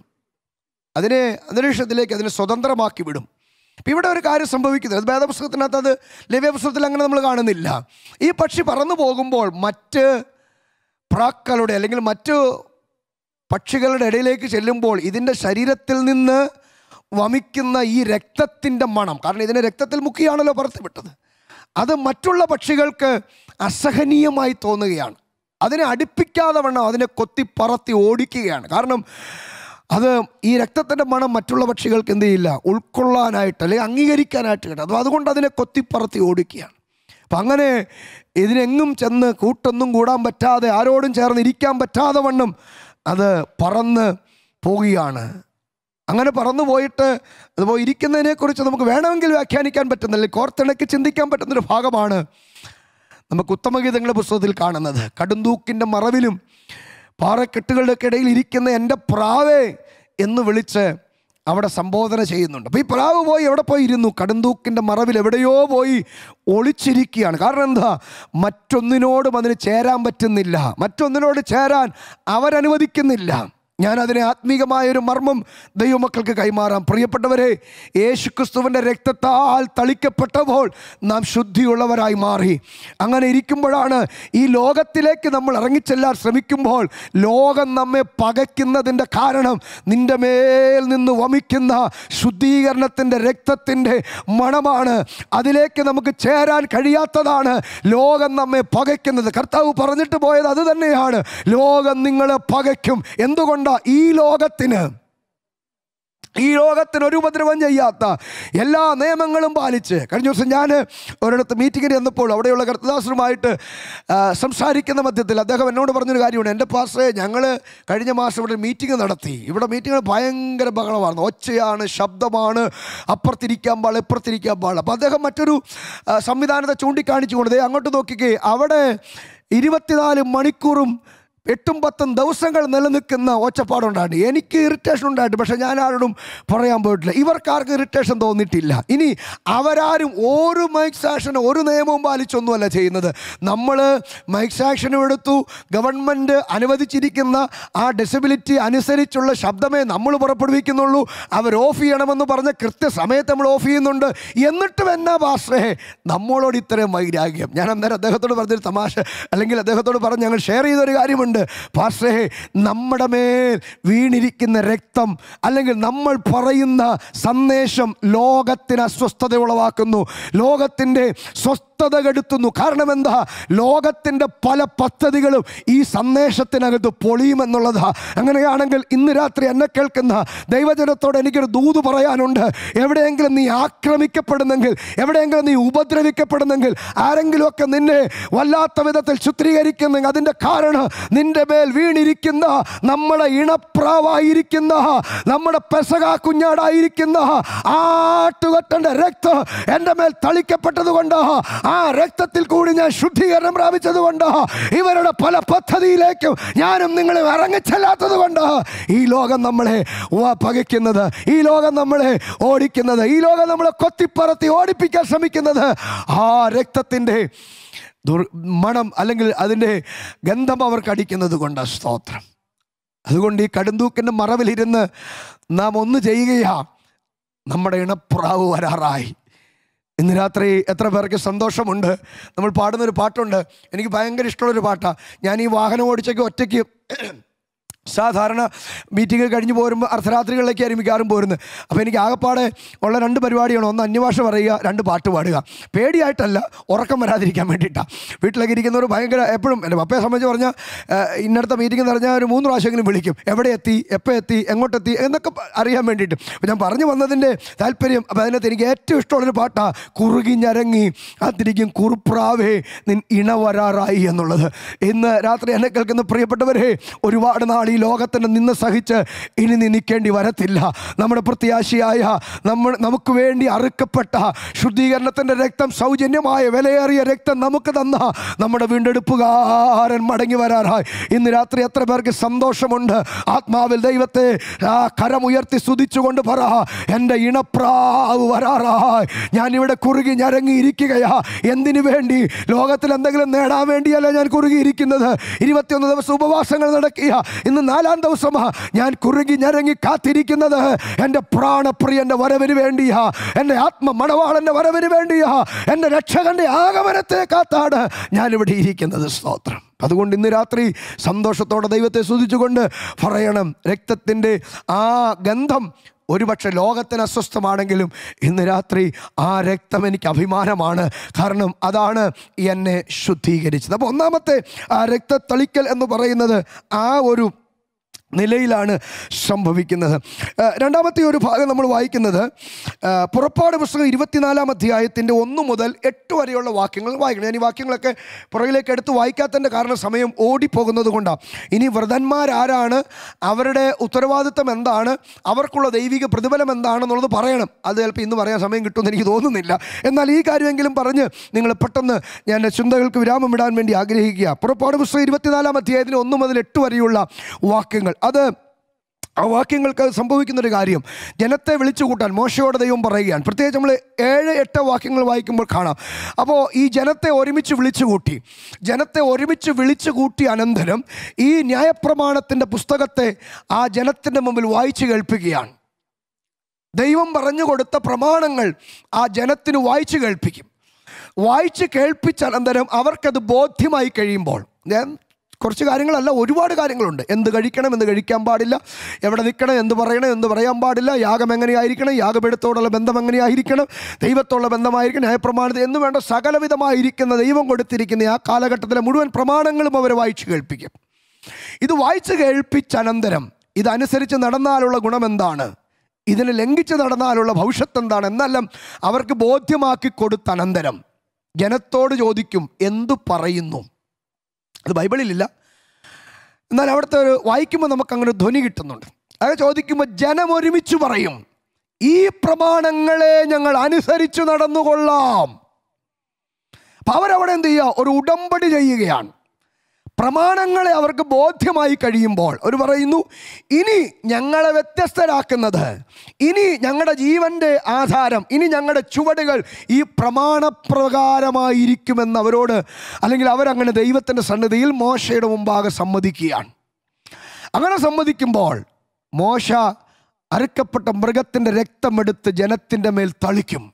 അതിനെ അന്തരീക്ഷത്തിലേക്ക് അതിനെ സ്വതന്ത്രമാക്കി വിടും ഇപ്പം ഇവിടെ ഒരു കാര്യം സംഭവിക്കുന്നത് അത് വേദപുസ്തകത്തിനകത്ത് അത് ലവ്യ പുസ്തകത്തിൽ അങ്ങനെ നമ്മൾ കാണുന്നില്ല ഈ പക്ഷി പറന്നു പോകുമ്പോൾ മറ്റ് പ്രാക്കളുടെ അല്ലെങ്കിൽ മറ്റു പക്ഷികളുടെ ഇടയിലേക്ക് ചെല്ലുമ്പോൾ ഇതിൻ്റെ ശരീരത്തിൽ നിന്ന് വമിക്കുന്ന ഈ രക്തത്തിൻ്റെ മണം കാരണം ഇതിനെ രക്തത്തിൽ മുക്കിയാണല്ലോ പറത്തിവിട്ടത് അത് മറ്റുള്ള പക്ഷികൾക്ക് അസഹനീയമായി തോന്നുകയാണ് അതിനെ അടുപ്പിക്കാതെ വണ്ണം അതിനെ കൊത്തി പറത്തി ഓടിക്കുകയാണ് കാരണം അത് ഈ രക്തത്തിൻ്റെ മണം മറ്റുള്ള പക്ഷികൾക്ക് എന്ത് ചെയ്യില്ല ഉൾക്കൊള്ളാനായിട്ട് അല്ലെങ്കിൽ അംഗീകരിക്കാനായിട്ട് കിട്ടും അപ്പോൾ അതുകൊണ്ട് അതിനെ കൊത്തിപ്പറത്തി ഓടിക്കുകയാണ് അപ്പം അങ്ങനെ ഇതിനെങ്ങും ചെന്ന് കൂട്ടൊന്നും കൂടാൻ പറ്റാതെ ആരോടും ചേർന്ന് ഇരിക്കാൻ പറ്റാതെ വണ്ണം അത് പറന്ന് പോവുകയാണ് അങ്ങനെ പറന്നു പോയിട്ട് അതുപോലെ ഇരിക്കുന്നതിനെക്കുറിച്ച് നമുക്ക് വേണമെങ്കിൽ വ്യാഖ്യാനിക്കാൻ പറ്റുന്നില്ല കോർത്തിണക്കി ചിന്തിക്കാൻ പറ്റുന്നൊരു ഭാഗമാണ് നമുക്ക് ഉത്തമഗീതങ്ങളുടെ പുസ്തകത്തിൽ കാണുന്നത് കടുന്തൂക്കിൻ്റെ മറവിലും പാറക്കെട്ടുകളുടെ ഇടയിൽ ഇരിക്കുന്ന എൻ്റെ പ്രാവേ എന്ന് വിളിച്ച് അവിടെ സംബോധന ചെയ്യുന്നുണ്ട് അപ്പോൾ ഈ പ്രാവ് പോയി എവിടെ പോയി ഇരുന്നു കടുന്തൂക്കിൻ്റെ മറവിൽ എവിടെയോ പോയി ഒളിച്ചിരിക്കുകയാണ് കാരണം എന്താ മറ്റൊന്നിനോടും അതിന് ചേരാൻ പറ്റുന്നില്ല മറ്റൊന്നിനോട് ചേരാൻ അവരനുവദിക്കുന്നില്ല ഞാൻ അതിനെ ആത്മീകമായൊരു മർമ്മം ദൈവമക്കൾക്ക് കൈമാറാം പ്രിയപ്പെട്ടവരെ യേശുക്രിസ്തുവിൻ്റെ രക്തത്താൽ തളിക്കപ്പെട്ടപ്പോൾ നാം ശുദ്ധിയുള്ളവരായി മാറി അങ്ങനെ ഇരിക്കുമ്പോഴാണ് ഈ ലോകത്തിലേക്ക് നമ്മൾ ഇറങ്ങിച്ചെല്ലാൻ ശ്രമിക്കുമ്പോൾ ലോകം നമ്മെ പകയ്ക്കുന്നതിൻ്റെ കാരണം നിന്റെ മേൽ നിന്ന് വമിക്കുന്ന ശുദ്ധീകരണത്തിൻ്റെ രക്തത്തിൻ്റെ മണമാണ് അതിലേക്ക് നമുക്ക് ചേരാൻ കഴിയാത്തതാണ് ലോകം നമ്മെ പകയ്ക്കുന്നത് കർത്താവ് പറഞ്ഞിട്ട് പോയത് അത് തന്നെയാണ് ലോകം നിങ്ങളെ പകയ്ക്കും എന്തുകൊണ്ടാണ് ഈ ലോകത്തിന് ഈ ലോകത്തിന് ഒരു ഉപദ്രവം ചെയ്യാത്ത എല്ലാ നിയമങ്ങളും പാലിച്ച് കഴിഞ്ഞ ദിവസം ഞാൻ ഒരിടത്ത് മീറ്റിങ്ങിന് ചെന്നപ്പോൾ അവിടെയുള്ള കർത്തദാസരുമായിട്ട് ആ, സംസാരിക്കുന്ന മധ്യത്തിൽ അദ്ദേഹം എന്നോട് പറഞ്ഞൊരു കാര്യമുണ്ട് എൻ്റെ പാസ്റ്റേ ഞങ്ങൾ കഴിഞ്ഞ മാസം ഇവിടെ മീറ്റിംഗ് നടത്തി ഇവിടെ മീറ്റിങ്ങുകൾ ഭയങ്കര ബഹളമാണ് ഒച്ചയാണ് ശബ്ദമാണ് അപ്പുറത്തിരിക്കാൻ പാടില്ല ഇപ്പുറത്തിരിക്കാൻ പാടില്ല അപ്പോൾ അദ്ദേഹം മറ്റൊരു ആ, സംവിധാനത്തെ ചൂണ്ടിക്കാണിച്ചുകൊണ്ട് ദേ അങ്ങോട്ട് നോക്കിക്കേ അവിടെ ഇരുപത്തിനാല് മണിക്കൂറും എട്ടും പത്തും ദിവസങ്ങൾ നിലനിൽക്കുന്ന ഒച്ചപ്പാടുണ്ടായിട്ട് എനിക്ക് ഇറിറ്റേഷൻ ഉണ്ടായിട്ട് പക്ഷേ ഞാൻ ആരോടും പറയാൻ പോയിട്ടില്ല ഇവർക്കാർക്കും ഇറിറ്റേഷൻ തോന്നിയിട്ടില്ല ഇനി അവരാരും ഒരു മൈക്ക് സാക്ഷനും ഒരു നിയമവും പാലിച്ചൊന്നുമല്ല ചെയ്യുന്നത് നമ്മൾ മൈക്ക് സാക്ഷനും എടുത്തു ഗവൺമെൻറ് അനുവദിച്ചിരിക്കുന്ന ആ ഡിസബിലിറ്റി അനുസരിച്ചുള്ള ശബ്ദമേ നമ്മൾ പുറപ്പെടുവിക്കുന്നുള്ളൂ അവർ ഓഫ് ചെയ്യണമെന്ന് പറഞ്ഞ് കൃത്യസമയത്ത് നമ്മൾ ഓഫ് ചെയ്യുന്നുണ്ട് എന്നിട്ടും എന്നാ പാസ്റ്റേ നമ്മളോട് ഇത്രയും വൈരാഗ്യം ഞാൻ അന്നേരം അദ്ദേഹത്തോട് പറഞ്ഞൊരു തമാശ അല്ലെങ്കിൽ അദ്ദേഹത്തോട് പറഞ്ഞ് ഞങ്ങൾ ഷെയർ ചെയ്തൊരു കാര്യമുണ്ട് പാസ്റ്റേ നമ്മുടെ മേൽ വീണിരിക്കുന്ന രക്തം അല്ലെങ്കിൽ നമ്മൾ പറയുന്ന സന്ദേശം ലോകത്തിന് അസ്വസ്ഥത ഉളവാക്കുന്നു ലോകത്തിൻ്റെ സ്വസ്ഥ സ്വസ്ഥത കെടുത്തുന്നു കാരണം എന്താ ലോകത്തിൻ്റെ പല പദ്ധതികളും ഈ സന്ദേശത്തിനകത്ത് പൊളിയുമെന്നുള്ളതാ അങ്ങനെയാണെങ്കിൽ ഇന്ന് രാത്രി എന്നെ കേൾക്കുന്ന ദൈവജനത്തോട് എനിക്കൊരു ദൂത് പറയാനുണ്ട് എവിടെയെങ്കിലും നീ ആക്രമിക്കപ്പെടുന്നെങ്കിൽ എവിടെയെങ്കിലും നീ ഉപദ്രവിക്കപ്പെടുന്നെങ്കിൽ ആരെങ്കിലുമൊക്കെ നിന്നെ വല്ലാത്ത വിധത്തിൽ ചിത്രീകരിക്കുന്നെങ്കിൽ അതിൻ്റെ കാരണം നിന്റെ മേൽ വീണിരിക്കുന്ന നമ്മുടെ ഇണപ്രാവായിരിക്കുന്ന നമ്മുടെ പെസക കുഞ്ഞാടായിരിക്കുന്ന ആട്ടുകൊറ്റൻ്റെ രക്തം എൻ്റെ മേൽ തളിക്കപ്പെട്ടത് കൊണ്ട് ആ രക്തത്തിൽ കൂടി ഞാൻ ശുദ്ധീകരണം പ്രാപിച്ചത് കൊണ്ട് ഇവരുടെ പല പദ്ധതിയിലേക്കും ഞാനും നിങ്ങളും ഇറങ്ങിച്ചെല്ലാത്തത് കൊണ്ട് ഈ ലോകം നമ്മളെ വ- പകയ്ക്കുന്നത് ഈ ലോകം നമ്മളെ ഓടിക്കുന്നത് ഈ ലോകം നമ്മളെ കൊത്തിപ്പറത്തി ഓടിപ്പിക്കാൻ ശ്രമിക്കുന്നത് ആ രക്തത്തിൻ്റെ ദുർ മണം അല്ലെങ്കിൽ അതിൻ്റെ ഗന്ധം അവർക്ക് അടിക്കുന്നത് കൊണ്ട് സ്തോത്രം അതുകൊണ്ട് ഈ കടുന്തൂക്കിൻ്റെ മറവിലിരുന്ന് നാം ഒന്ന് ചെയ്യുകയാ നമ്മുടെ ഇണപ്രാവ് വരാറായി ഇന്ന് രാത്രി എത്ര പേർക്ക് സന്തോഷമുണ്ട് നമ്മൾ പാടുന്നൊരു പാട്ടുണ്ട് എനിക്ക് ഭയങ്കര ഇഷ്ടമുള്ളൊരു പാട്ടാണ് ഞാൻ ഈ വാഹനം ഓടിച്ചൊക്കെ ഒറ്റയ്ക്ക് സാധാരണ മീറ്റിംഗ് കഴിഞ്ഞ് പോരുമ്പോൾ അർദ്ധരാത്രികളിലേക്കായിരിക്കും മിക്കവാറും പോരുന്നത് അപ്പോൾ എനിക്ക് ആകപ്പാടെ ഉള്ള രണ്ട് പരിപാടിയാണ് ഒന്ന് അന്യഭാഷ പറയുക രണ്ട് പാട്ട് പാടുക പേടിയായിട്ടല്ല ഉറക്കം വരാതിരിക്കാൻ വേണ്ടിയിട്ടാണ് വീട്ടിലൊക്കെ ഇരിക്കുന്നവർ ഭയങ്കര എപ്പോഴും എൻ്റെ പപ്പയെ സംബന്ധിച്ച് പറഞ്ഞാൽ ഏഹ്, ഇന്നടുത്ത മീറ്റിംഗ് എന്ന് പറഞ്ഞാൽ ഒരു മൂന്ന് പ്രാവശ്യമെങ്കിലും വിളിക്കും എവിടെ എത്തി എപ്പോൾ എത്തി എങ്ങോട്ടെത്തി എന്നൊക്കെ പ- അറിയാൻ വേണ്ടിയിട്ട് അപ്പോൾ ഞാൻ പറഞ്ഞു വന്നതിൻ്റെ താല്പര്യം അപ്പോൾ അതിനകത്ത് എനിക്ക് ഏറ്റവും ഇഷ്ടമുള്ളൊരു പാട്ടാണ് കുറുകി ഞരങ്ങി അതിരിക്കും കുറുപ്രാവേ നിൻ ഇണ വരാറായി എന്നുള്ളത് ഇന്ന് രാത്രി എന്നെ കേൾക്കുന്ന പ്രിയപ്പെട്ടവരെ ഒരുപാട് നാൾ ഈ ലോകത്തിന് നിന്ന് സഹിച്ച് ഇനി നീ നിൽക്കേണ്ടി വരത്തില്ല നമ്മുടെ പ്രത്യാശയായ നമ്മൾ നമുക്ക് വേണ്ടി അറുക്കപ്പെട്ട ശുദ്ധീകരണത്തിൻ്റെ രക്തം സൗജന്യമായ വിലയേറിയ രക്തം നമുക്ക് തന്ന നമ്മുടെ വീണ്ടെടുപ്പുകാരൻ മടങ്ങി വരാറായി ഇന്ന് രാത്രി എത്ര പേർക്ക് സന്തോഷമുണ്ട് ആത്മാവിൽ ദൈവത്തെ ആ കരമുയർത്തി സ്തുതിച്ചുകൊണ്ട് പറ എൻ്റെ ഇണപ്രാവ് വരാറായി ഞാനിവിടെ കുറുകി ഞരങ്ങിയിരിക്കുകയാ എന്തിനു വേണ്ടി ലോകത്തിൽ എന്തെങ്കിലും നേടാൻ വേണ്ടിയല്ല ഞാൻ കുറുകിയിരിക്കുന്നത് ഇരുപത്തിയൊന്ന് ദിവസം ഉപവാസങ്ങൾ നടക്കുക ഇന്ന് നാലാം ദിവസമാ ഞാൻ കുറുകി ഞരങ്ങി കാത്തിരിക്കുന്നത് എൻ്റെ പ്രാണപ്രിയൻ്റെ വരവിന് വേണ്ടിയാ എൻ്റെ ആത്മ മണവാളൻ്റെ വരവിന് വേണ്ടിയാ എൻ്റെ രക്ഷകൻ്റെ ആഗമനത്തെ കാത്താണ് ഞാനിവിടെ ഇരിക്കുന്നത് സ്തോത്രം അതുകൊണ്ട് ഇന്ന് രാത്രി സന്തോഷത്തോടെ ദൈവത്തെ സ്തുതിച്ചുകൊണ്ട് പറയണം രക്തത്തിൻ്റെ ആ ഗന്ധം ഒരുപക്ഷെ ലോകത്തിന് അസ്വസ്ഥമാണെങ്കിലും ഇന്ന് രാത്രി ആ രക്തം എനിക്ക് അഭിമാനമാണ് കാരണം അതാണ് എന്നെ ശുദ്ധീകരിച്ചത് അപ്പോൾ ഒന്നാമത്തെ ആ രക്തത്തളിക്കൽ എന്ന് പറയുന്നത് ആ ഒരു നിലയിലാണ് സംഭവിക്കുന്നത് ആ, രണ്ടാമത്തെ ഒരു ഭാഗം നമ്മൾ വായിക്കുന്നത് ആ, പുറപ്പാട് പുസ്തകം ഇരുപത്തിനാലാം അധ്യായത്തിൻ്റെ ഒന്ന് മുതൽ എട്ട് വരെയുള്ള വാക്യങ്ങൾ വായിക്കണം ഞാൻ ഈ വാക്യങ്ങളൊക്കെ പുറകിലേക്ക് എടുത്ത് വായിക്കാത്തതിൻ്റെ കാരണം സമയം ഓടിപ്പോകുന്നത് കൊണ്ടാണ് ഇനി വ്രതന്മാരാരാണ് അവരുടെ ഉത്തരവാദിത്തം എന്താണ് അവർക്കുള്ള ദൈവിക പ്രതിഫലം എന്താണെന്നുള്ളത് പറയണം അത് ചിലപ്പോൾ ഇന്ന് പറയാൻ സമയം കിട്ടുമെന്ന് എനിക്ക് തോന്നുന്നില്ല എന്നാൽ ഈ കാര്യമെങ്കിലും പറഞ്ഞ് നിങ്ങൾ പെട്ടെന്ന് ഞാൻ എൻ്റെ ചിന്തകൾക്ക് വിരാമം ഇടാൻ വേണ്ടി ആഗ്രഹിക്കുക പുറപ്പാട് പുസ്തകം ഇരുപത്തിനാലാം അധ്യായത്തിന് ഒന്ന് മുതൽ എട്ട് വരെയുള്ള വാക്യങ്ങൾ അത് ആ വാക്യങ്ങൾക്ക് സംഭവിക്കുന്നൊരു കാര്യം ജനത്തെ വിളിച്ചു കൂട്ടാൻ മോശയോടെ ദൈവം പറയുകയാണ് പ്രത്യേകിച്ച് നമ്മൾ ഏഴ് എട്ട് വാക്യങ്ങൾ വായിക്കുമ്പോൾ കാണാം അപ്പോൾ ഈ ജനത്തെ ഒരുമിച്ച് വിളിച്ചു കൂട്ടി ജനത്തെ ഒരുമിച്ച് വിളിച്ചു കൂട്ടിയ അനന്തരം ഈ ന്യായപ്രമാണത്തിൻ്റെ പുസ്തകത്തെ ആ ജനത്തിൻ്റെ മുമ്പിൽ വായിച്ചു കേൾപ്പിക്കുകയാണ് ദൈവം പറഞ്ഞു കൊടുത്ത പ്രമാണങ്ങൾ ആ ജനത്തിന് വായിച്ചു കേൾപ്പിക്കും വായിച്ച് കേൾപ്പിച്ച അനന്തരം അവർക്കത് ബോധ്യമായി കഴിയുമ്പോൾ ഞാൻ കുറച്ച് കാര്യങ്ങളല്ല ഒരുപാട് കാര്യങ്ങളുണ്ട് എന്ത് കഴിക്കണം എന്ത് കഴിക്കാൻ പാടില്ല എവിടെ നിൽക്കണം എന്ത് പറയണം എന്ത് പറയാൻ പാടില്ല യാഗം എങ്ങനെയായിരിക്കണം യാഗപീഠത്തോടുള്ള ബന്ധം എങ്ങനെയായിരിക്കണം ദൈവത്തോടുള്ള ബന്ധമായിരിക്കണം ന്യായപ്രമാണത്തിൽ എന്ന് വേണ്ട സകലവിധമായിരിക്കുന്ന ദൈവം കൊടുത്തിരിക്കുന്ന ആ കാലഘട്ടത്തിലെ മുഴുവൻ പ്രമാണങ്ങളും അവർ വായിച്ചു കേൾപ്പിക്കും ഇത് വായിച്ചു കേൾപ്പിച്ച അനന്തരം ഇതനുസരിച്ച് നടന്നാലുള്ള ഗുണം എന്താണ് ഇതിനെ ലംഘിച്ച് നടന്നാലുള്ള ഭവിഷ്യത്ത് എന്താണ് എന്നെല്ലാം അവർക്ക് ബോധ്യമാക്കി കൊടുത്ത അനന്തരം ജനത്തോട് ചോദിക്കും എന്തു പറയുന്നു അത് ബൈബിളിലില്ല എന്നാൽ അവിടുത്തെ ഒരു വായിക്കുമ്പോൾ നമുക്ക് അങ്ങനെ ധ്വനി കിട്ടുന്നുണ്ട് അത് ചോദിക്കുമ്പോൾ ജനം ഒരുമിച്ച് പറയും ഈ പ്രമാണങ്ങളെ ഞങ്ങൾ അനുസരിച്ച് നടന്നുകൊള്ളാം അപ്പം അവരവിടെ എന്ത് ചെയ്യുക ഒരു ഉടമ്പടി ചെയ്യുകയാണ് പ്രമാണങ്ങളെ അവർക്ക് ബോധ്യമായി കഴിയുമ്പോൾ അവർ പറയുന്നു ഇനി ഞങ്ങളെ വ്യത്യസ്തരാക്കുന്നത് ഇനി ഞങ്ങളുടെ ജീവൻ്റെ ആധാരം ഇനി ഞങ്ങളുടെ ചുവടുകൾ ഈ പ്രമാണപ്രകാരമായിരിക്കുമെന്ന് അവരോട് അല്ലെങ്കിൽ അവരങ്ങനെ ദൈവത്തിൻ്റെ സന്നിധിയിൽ മോശയുടെ മുമ്പാകെ സമ്മതിക്കുകയാണ് അങ്ങനെ സമ്മതിക്കുമ്പോൾ മോശ അറുക്കപ്പെട്ട മൃഗത്തിൻ്റെ രക്തമെടുത്ത് ജനത്തിൻ്റെ മേൽ തളിക്കും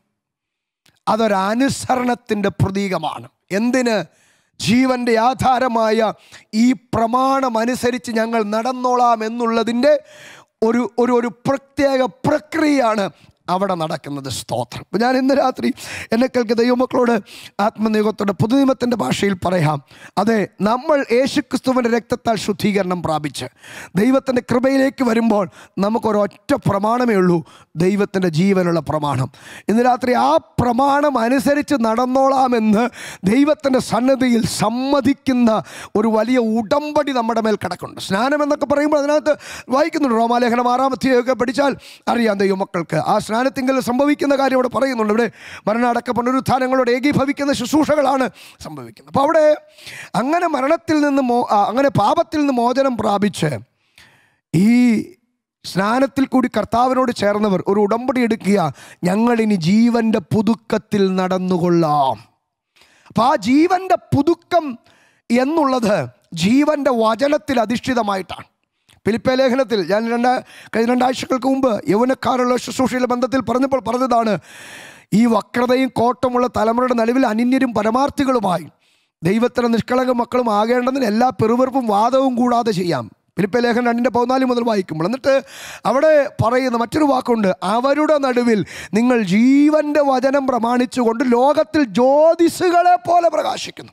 അതൊരനുസരണത്തിൻ്റെ പ്രതീകമാണ് എന്തിന് ജീവൻ്റെ ആധാരമായ ഈ പ്രമാണം അനുസരിച്ച് ഞങ്ങൾ നടന്നോളാം എന്നുള്ളതിൻ്റെ ഒരു ഒരു ഒരു പ്രത്യേക പ്രക്രിയയാണ് അവിടെ നടക്കുന്നത് സ്തോത്രം അപ്പം ഞാൻ ഇന്ന് രാത്രി എന്നെ കേൾക്കുന്ന ദൈവമക്കളോട് ആത്മനിയോഗത്തോടെ പുതുനിയമത്തിൻ്റെ ഭാഷയിൽ പറയാം അതെ നമ്മൾ യേശുക്രിസ്തുവിൻ്റെ രക്തത്താൽ ശുദ്ധീകരണം പ്രാപിച്ച് ദൈവത്തിൻ്റെ കൃപയിലേക്ക് വരുമ്പോൾ നമുക്കൊരൊറ്റ പ്രമാണമേ ഉള്ളൂ ദൈവത്തിൻ്റെ ജീവനുള്ള പ്രമാണം ഇന്ന് രാത്രി ആ പ്രമാണം അനുസരിച്ച് നടന്നോളാമെന്ന് ദൈവത്തിൻ്റെ സന്നദ്ധിയിൽ സമ്മതിക്കുന്ന ഒരു വലിയ ഉടമ്പടി നമ്മുടെ മേൽ കിടക്കുന്നുണ്ട് സ്നാനം എന്നൊക്കെ പറയുമ്പോൾ അതിനകത്ത് വായിക്കുന്നുണ്ട് റോമാലേഖനം ആറാമത്തെയൊക്കെ പഠിച്ചാൽ അറിയാം ദൈവമക്കൾക്ക് ആ സ്നാനത്തിങ്കിൽ സംഭവിക്കുന്ന കാര്യം ഇവിടെ പറയുന്നുണ്ട് ഇവിടെ മരണമടക്ക പുനരുത്ഥാനങ്ങളോട് ഏകീഭവിക്കുന്ന ശുശ്രൂഷകളാണ് സംഭവിക്കുന്നത് അപ്പോൾ അവിടെ അങ്ങനെ മരണത്തിൽ നിന്ന് മോ ആ, അങ്ങനെ പാപത്തിൽ നിന്ന് മോചനം പ്രാപിച്ച് ഈ സ്നാനത്തിൽ കൂടി കർത്താവിനോട് ചേർന്നവർ ഒരു ഉടമ്പടി എടുക്കുക ഞങ്ങളിനി ജീവന്റെ പുതുക്കത്തിൽ നടന്നുകൊള്ളാം അപ്പം ആ ജീവന്റെ പുതുക്കം എന്നുള്ളത് ജീവന്റെ വചനത്തിൽ അധിഷ്ഠിതമായിട്ടാണ് ഫിലിപ്പേ ലേഖനത്തിൽ ഞാൻ രണ്ട് കഴിഞ്ഞ രണ്ടാഴ്ചകൾക്ക് മുമ്പ് യൗവനക്കാരുള്ള ശുശ്രൂഷയിലെ ബന്ധത്തിൽ പറഞ്ഞപ്പോൾ പറഞ്ഞതാണ് ഈ വക്രതയും കോട്ടമുള്ള തലമുറയുടെ നടുവിൽ അനിന്യരും പരമാർത്ഥികളുമായി ദൈവത്തിന് നിഷ്കളങ്ക മക്കളും ആകേണ്ടതിന് എല്ലാ പെറുവെറുപ്പും വാദവും കൂടാതെ ചെയ്യാം ഫിലിപ്പേ ലേഖനം രണ്ടിൻ്റെ പതിനാല് മുതൽ വായിക്കുമ്പോൾ എന്നിട്ട് അവിടെ പറയുന്ന മറ്റൊരു വാക്കുണ്ട് അവരുടെ നടുവിൽ നിങ്ങൾ ജീവന്റെ വചനം പ്രമാണിച്ചുകൊണ്ട് ലോകത്തിൽ ജ്യോതിസുകളെ പോലെ പ്രകാശിക്കുന്നു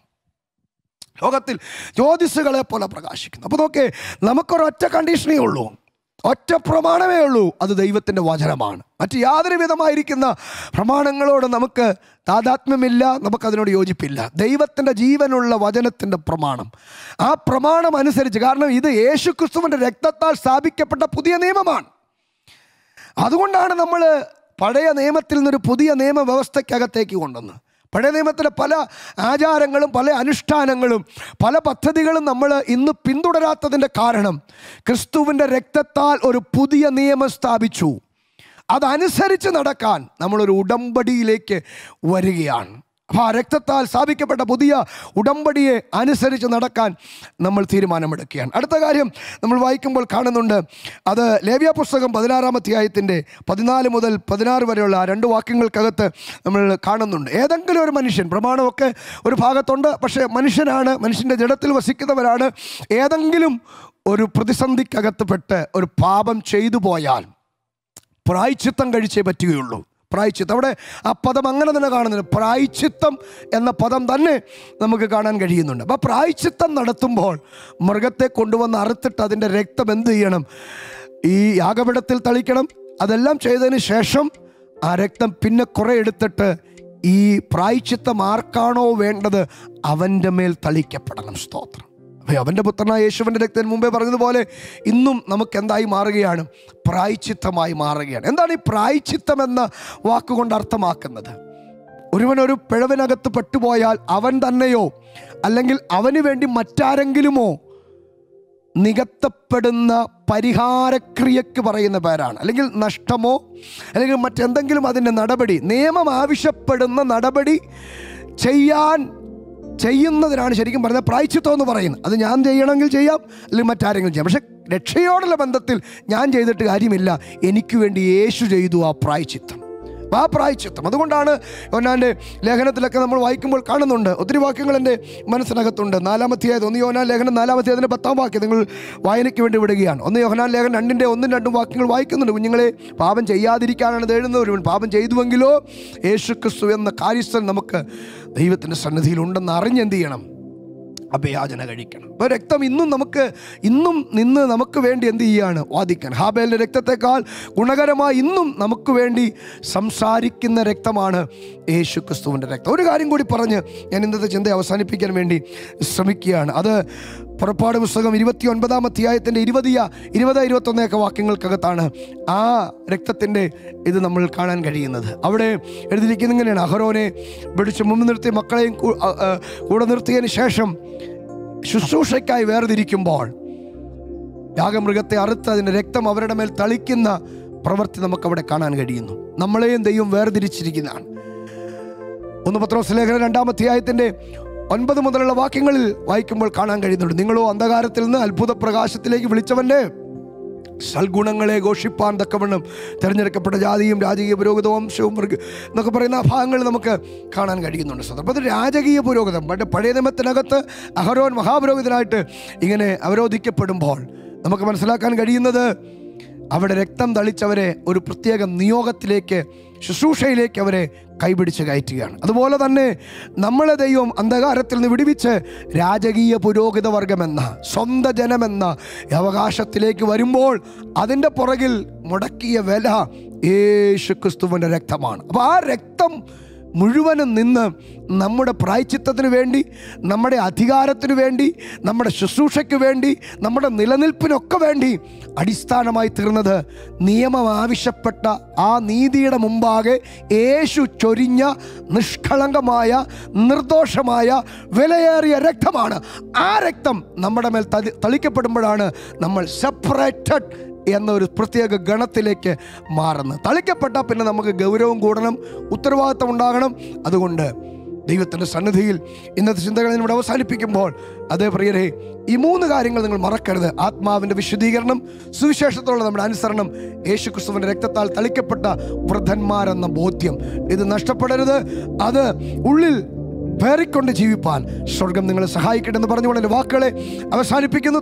ലോകത്തിൽ ജ്യോതിസുകളെ പോലെ പ്രകാശിക്കുന്നു അപ്പോൾ നോക്കേ നമുക്കൊരൊറ്റ കണ്ടീഷനേ ഉള്ളൂ ഒറ്റ പ്രമാണമേ ഉള്ളൂ അത് ദൈവത്തിൻ്റെ വചനമാണ് മറ്റ് യാതൊരു വിധമായിരിക്കുന്ന പ്രമാണങ്ങളോട് നമുക്ക് താതാത്മ്യമില്ല നമുക്കതിനോട് യോജിപ്പില്ല ദൈവത്തിൻ്റെ ജീവനുള്ള വചനത്തിൻ്റെ പ്രമാണം ആ പ്രമാണം അനുസരിച്ച് കാരണം ഇത് യേശു ക്രിസ്തുവിൻ്റെ രക്തത്താൽ സ്ഥാപിക്കപ്പെട്ട പുതിയ നിയമമാണ് അതുകൊണ്ടാണ് നമ്മൾ പഴയ നിയമത്തിൽ നിന്നൊരു പുതിയ നിയമവ്യവസ്ഥയ്ക്കകത്തേക്ക് കൊണ്ടുവന്ന് പഴയ നിയമത്തിലെ പല ആചാരങ്ങളും പല അനുഷ്ഠാനങ്ങളും പല പദ്ധതികളും നമ്മൾ ഇന്ന് പിന്തുടരാത്തതിൻ്റെ കാരണം ക്രിസ്തുവിൻ്റെ രക്തത്താൽ ഒരു പുതിയ നിയമം സ്ഥാപിച്ചു അതനുസരിച്ച് നടക്കാൻ നമ്മളൊരു ഉടമ്പടിയിലേക്ക് വരികയാണ് അപ്പോൾ ആ രക്തത്താൽ സ്ഥാപിക്കപ്പെട്ട പുതിയ ഉടമ്പടിയെ അനുസരിച്ച് നടക്കാൻ നമ്മൾ തീരുമാനമെടുക്കുകയാണ് അടുത്ത കാര്യം നമ്മൾ വായിക്കുമ്പോൾ കാണുന്നുണ്ട് അത് ലേവ്യ പുസ്തകം പതിനാറാം അധ്യായത്തിൻ്റെ പതിനാല് മുതൽ പതിനാറ് വരെയുള്ള ആ രണ്ട് വാക്യങ്ങൾക്കകത്ത് നമ്മൾ കാണുന്നുണ്ട് ഏതെങ്കിലും ഒരു മനുഷ്യൻ പ്രമാണമൊക്കെ ഒരു ഭാഗത്തുണ്ട് പക്ഷേ മനുഷ്യനാണ് മനുഷ്യൻ്റെ ജഡത്തിൽ വസിക്കുന്നവരാണ് ഏതെങ്കിലും ഒരു പ്രതിസന്ധിക്കകത്ത് ഒരു പാപം ചെയ്തു പോയാൽ പ്രായച്ചിത്തം കഴിച്ചേ പറ്റുകയുള്ളൂ പ്രായച്ചിത്തം അവിടെ ആ പദം അങ്ങനെ തന്നെ കാണുന്നുണ്ട് പ്രായച്ചിത്തം എന്ന പദം തന്നെ നമുക്ക് കാണാൻ കഴിയുന്നുണ്ട് അപ്പോൾ പ്രായച്ചിത്തം നടത്തുമ്പോൾ മൃഗത്തെ കൊണ്ടുവന്ന് അറുത്തിട്ട് അതിൻ്റെ രക്തം എന്ത് ചെയ്യണം ഈ യാഗപിടത്തിൽ തളിക്കണം അതെല്ലാം ചെയ്തതിന് ശേഷം ആ രക്തം പിന്നെ കുറേ എടുത്തിട്ട് ഈ പ്രായച്ചിത്തം ആർക്കാണോ വേണ്ടത് അവൻ്റെ മേൽ തളിക്കപ്പെടണം സ്തോത്രം അപ്പോൾ അവൻ്റെ പുത്രനായ യേശുവിൻ്റെ രക്തത്തിന് മുമ്പേ പറഞ്ഞതുപോലെ ഇന്നും നമുക്ക് എന്തായി മാറുകയാണ് പ്രായച്ചിത്തമായി മാറുകയാണ് എന്താണ് ഈ പ്രായച്ചിത്തം എന്ന വാക്കുകൊണ്ട് അർത്ഥമാക്കുന്നത് ഒരുവൻ ഒരു പിഴവിനകത്ത് പെട്ടുപോയാൽ അവൻ തന്നെയോ അല്ലെങ്കിൽ അവന് വേണ്ടി മറ്റാരെങ്കിലുമോ നികത്തപ്പെടുന്ന പരിഹാരക്രിയക്ക് പറയുന്ന പേരാണ് അല്ലെങ്കിൽ നഷ്ടമോ അല്ലെങ്കിൽ മറ്റെന്തെങ്കിലും അതിൻ്റെ നടപടി നിയമം ആവശ്യപ്പെടുന്ന നടപടി ചെയ്യാൻ ചെയ്യുന്നതിനാണ് ശരിക്കും പറഞ്ഞത് പ്രായച്ചിത്തം എന്ന് പറയുന്നത് അത് ഞാൻ ചെയ്യണമെങ്കിൽ ചെയ്യാം അല്ലെങ്കിൽ മറ്റാരെങ്കിലും ചെയ്യാം പക്ഷെ രക്ഷയോടുള്ള ബന്ധത്തിൽ ഞാൻ ചെയ്തിട്ട് കാര്യമില്ല എനിക്ക് വേണ്ടി യേശു ചെയ്തു ആ പ്രായച്ചിത്തം ആ പ്രായച്ചിത്തം അതുകൊണ്ടാണ് യോനാൻ്റെ ലേഖനത്തിലൊക്കെ നമ്മൾ വായിക്കുമ്പോൾ കാണുന്നുണ്ട് ഒത്തിരി വാക്യങ്ങൾ എൻ്റെ മനസ്സിനകത്തുണ്ട് നാലാമത്തെയായത് ഒന്ന് യോനാൻ ലേഖനം നാലാമത്തേതിൻ്റെ പത്താം വാക്യം നിങ്ങൾ വായനയ്ക്ക് വേണ്ടി വിടുകയാണ് ഒന്ന് യോഹനാൻ ലേഖനം രണ്ടിൻ്റെ ഒന്നും രണ്ടും വാക്യങ്ങൾ വായിക്കുന്നുണ്ട് കുഞ്ഞുങ്ങളെ പാപം ചെയ്യാതിരിക്കാനാണ് ഇത് എഴുതുന്നത് ഒരുവൻ പാപം ചെയ്തുവെങ്കിലോ യേശു ക്രിസ്തു എന്ന കാര്യസ്ഥൻ നമുക്ക് ദൈവത്തിൻ്റെ സന്നിധിയിലുണ്ടെന്ന് അറിഞ്ഞെന്ത് ചെയ്യണം അഭയാചന കഴിക്കണം അപ്പോൾ രക്തം ഇന്നും നമുക്ക് ഇന്നും നിന്ന് നമുക്ക് വേണ്ടി എന്ത് ചെയ്യാണ് വാദിക്കാൻ ഹാബേലിൻ്റെ രക്തത്തെക്കാൾ ഗുണകരമായി ഇന്നും നമുക്ക് വേണ്ടി സംസാരിക്കുന്ന രക്തമാണ് യേശു ക്രിസ്തുവിൻ്റെ രക്തം ഒരു കാര്യം കൂടി പറഞ്ഞ് ഞാൻ ഇന്നത്തെ ചിന്ത അവസാനിപ്പിക്കാൻ വേണ്ടി ശ്രമിക്കുകയാണ് അത് പുറപ്പാട് പുസ്തകം ഇരുപത്തി ഒൻപതാം അധ്യായത്തിൻ്റെ ഇരുപതിയ ഇരുപത് ഇരുപത്തൊന്നൊക്കെ വാക്യങ്ങൾക്കകത്താണ് ആ രക്തത്തിൻ്റെ ഇത് നമ്മൾ കാണാൻ കഴിയുന്നത് അവിടെ എഴുതിയിരിക്കുന്ന ഇങ്ങനെയാണ് അഹറോനെ പിടിച്ച് മുമ്പ് നിർത്തി മക്കളെയും കൂ- ആ, ആ, കൂടെ നിർത്തിയതിന് ശേഷം ശുശ്രൂഷയ്ക്കായി വേർതിരിക്കുമ്പോൾ യാഗമൃഗത്തെ അറുത്ത് അതിൻ്റെ രക്തം അവരുടെ മേൽ തളിക്കുന്ന പ്രവൃത്തി നമുക്കവിടെ കാണാൻ കഴിയുന്നു നമ്മളെയും ദൈവം വേർതിരിച്ചിരിക്കുന്നതാണ് ഒന്ന് പത്രോസ് ലേഖനം രണ്ടാം അധ്യായത്തിൻ്റെ ഒൻപത് മുതലുള്ള വാക്യങ്ങളിൽ വായിക്കുമ്പോൾ കാണാൻ കഴിയുന്നുണ്ട് നിങ്ങളോ അന്ധകാരത്തിൽ നിന്ന് അത്ഭുത പ്രകാശത്തിലേക്ക് വിളിച്ചവൻ്റെ സൽഗുണങ്ങളെ ഘോഷിപ്പാൻ തക്കവണ്ണം തിരഞ്ഞെടുക്കപ്പെട്ട ജാതിയും രാജകീയ പുരോഗത വംശവും മൃഗ എന്നൊക്കെ പറയുന്ന ആ ഭാഗങ്ങൾ നമുക്ക് കാണാൻ കഴിയുന്നുണ്ട് സന്ദർഭം അത് രാജകീയ പുരോഗതം പണ്ട് പഴയ നിയമത്തിനകത്ത് അഹരോൻ മഹാപുരോഹിതനായിട്ട് ഇങ്ങനെ അവരോധിക്കപ്പെടുമ്പോൾ നമുക്ക് മനസ്സിലാക്കാൻ കഴിയുന്നത് അവിടെ രക്തം തളിച്ചവരെ ഒരു പ്രത്യേക നിയോഗത്തിലേക്ക് ശുശ്രൂഷയിലേക്ക് അവരെ കൈപിടിച്ച് കയറ്റുകയാണ് അതുപോലെ തന്നെ നമ്മളെ ദൈവം അന്ധകാരത്തിൽ നിന്ന് വിടുവിച്ച് രാജകീയ പുരോഹിത വർഗമെന്ന സ്വന്ത ജനമെന്ന അവകാശത്തിലേക്ക് വരുമ്പോൾ അതിൻ്റെ പുറകിൽ മുടക്കിയ വില യേശു ക്രിസ്തുവിൻ്റെ രക്തമാണ് അപ്പോൾ ആ രക്തം മുഴുവനും നിന്ന് നമ്മുടെ പ്രായച്ചിത്തത്തിന് വേണ്ടി നമ്മുടെ അധികാരത്തിന് വേണ്ടി നമ്മുടെ ശുശ്രൂഷയ്ക്ക് വേണ്ടി നമ്മുടെ നിലനിൽപ്പിനൊക്കെ വേണ്ടി അടിസ്ഥാനമായി തീർന്നത് നിയമം ആവശ്യപ്പെട്ട ആ നീതിയുടെ മുമ്പാകെ യേശു ചൊരിഞ്ഞ നിഷ്കളങ്കമായ നിർദോഷമായ വിലയേറിയ രക്തമാണ് ആ രക്തം നമ്മുടെ മേൽ തളി തളിക്കപ്പെടുമ്പോഴാണ് നമ്മൾ സെപ്പറേറ്റഡ് എന്ന ഒരു പ്രത്യേക ഗണത്തിലേക്ക് മാറുന്നത് തളിക്കപ്പെട്ടാൽ പിന്നെ നമുക്ക് ഗൗരവം കൂടണം ഉത്തരവാദിത്തം ഉണ്ടാകണം അതുകൊണ്ട് ദൈവത്തിൻ്റെ സന്നിധിയിൽ ഇന്നത്തെ ചിന്തകൾ ഇവിടെ അവസാനിപ്പിക്കുമ്പോൾ അതേ പ്രിയരെ ഈ മൂന്ന് കാര്യങ്ങൾ നിങ്ങൾ മറക്കരുത് ആത്മാവിൻ്റെ വിശുദ്ധീകരണം സുവിശേഷത്തോളം നമ്മുടെ അനുസരണം യേശു ക്രിസ്തുവിൻ്റെ രക്തത്താൽ തളിക്കപ്പെട്ട വൃദ്ധന്മാരെന്ന ബോധ്യം ഇത് നഷ്ടപ്പെടരുത് അത് ഉള്ളിൽ പേറിക്കൊണ്ട് ജീവിപ്പാൻ സ്വർഗം നിങ്ങളെ സഹായിക്കട്ടെ എന്ന് പറഞ്ഞുകൊണ്ട് എൻ്റെ വാക്കുകളെ അവസാനിപ്പിക്കുന്നു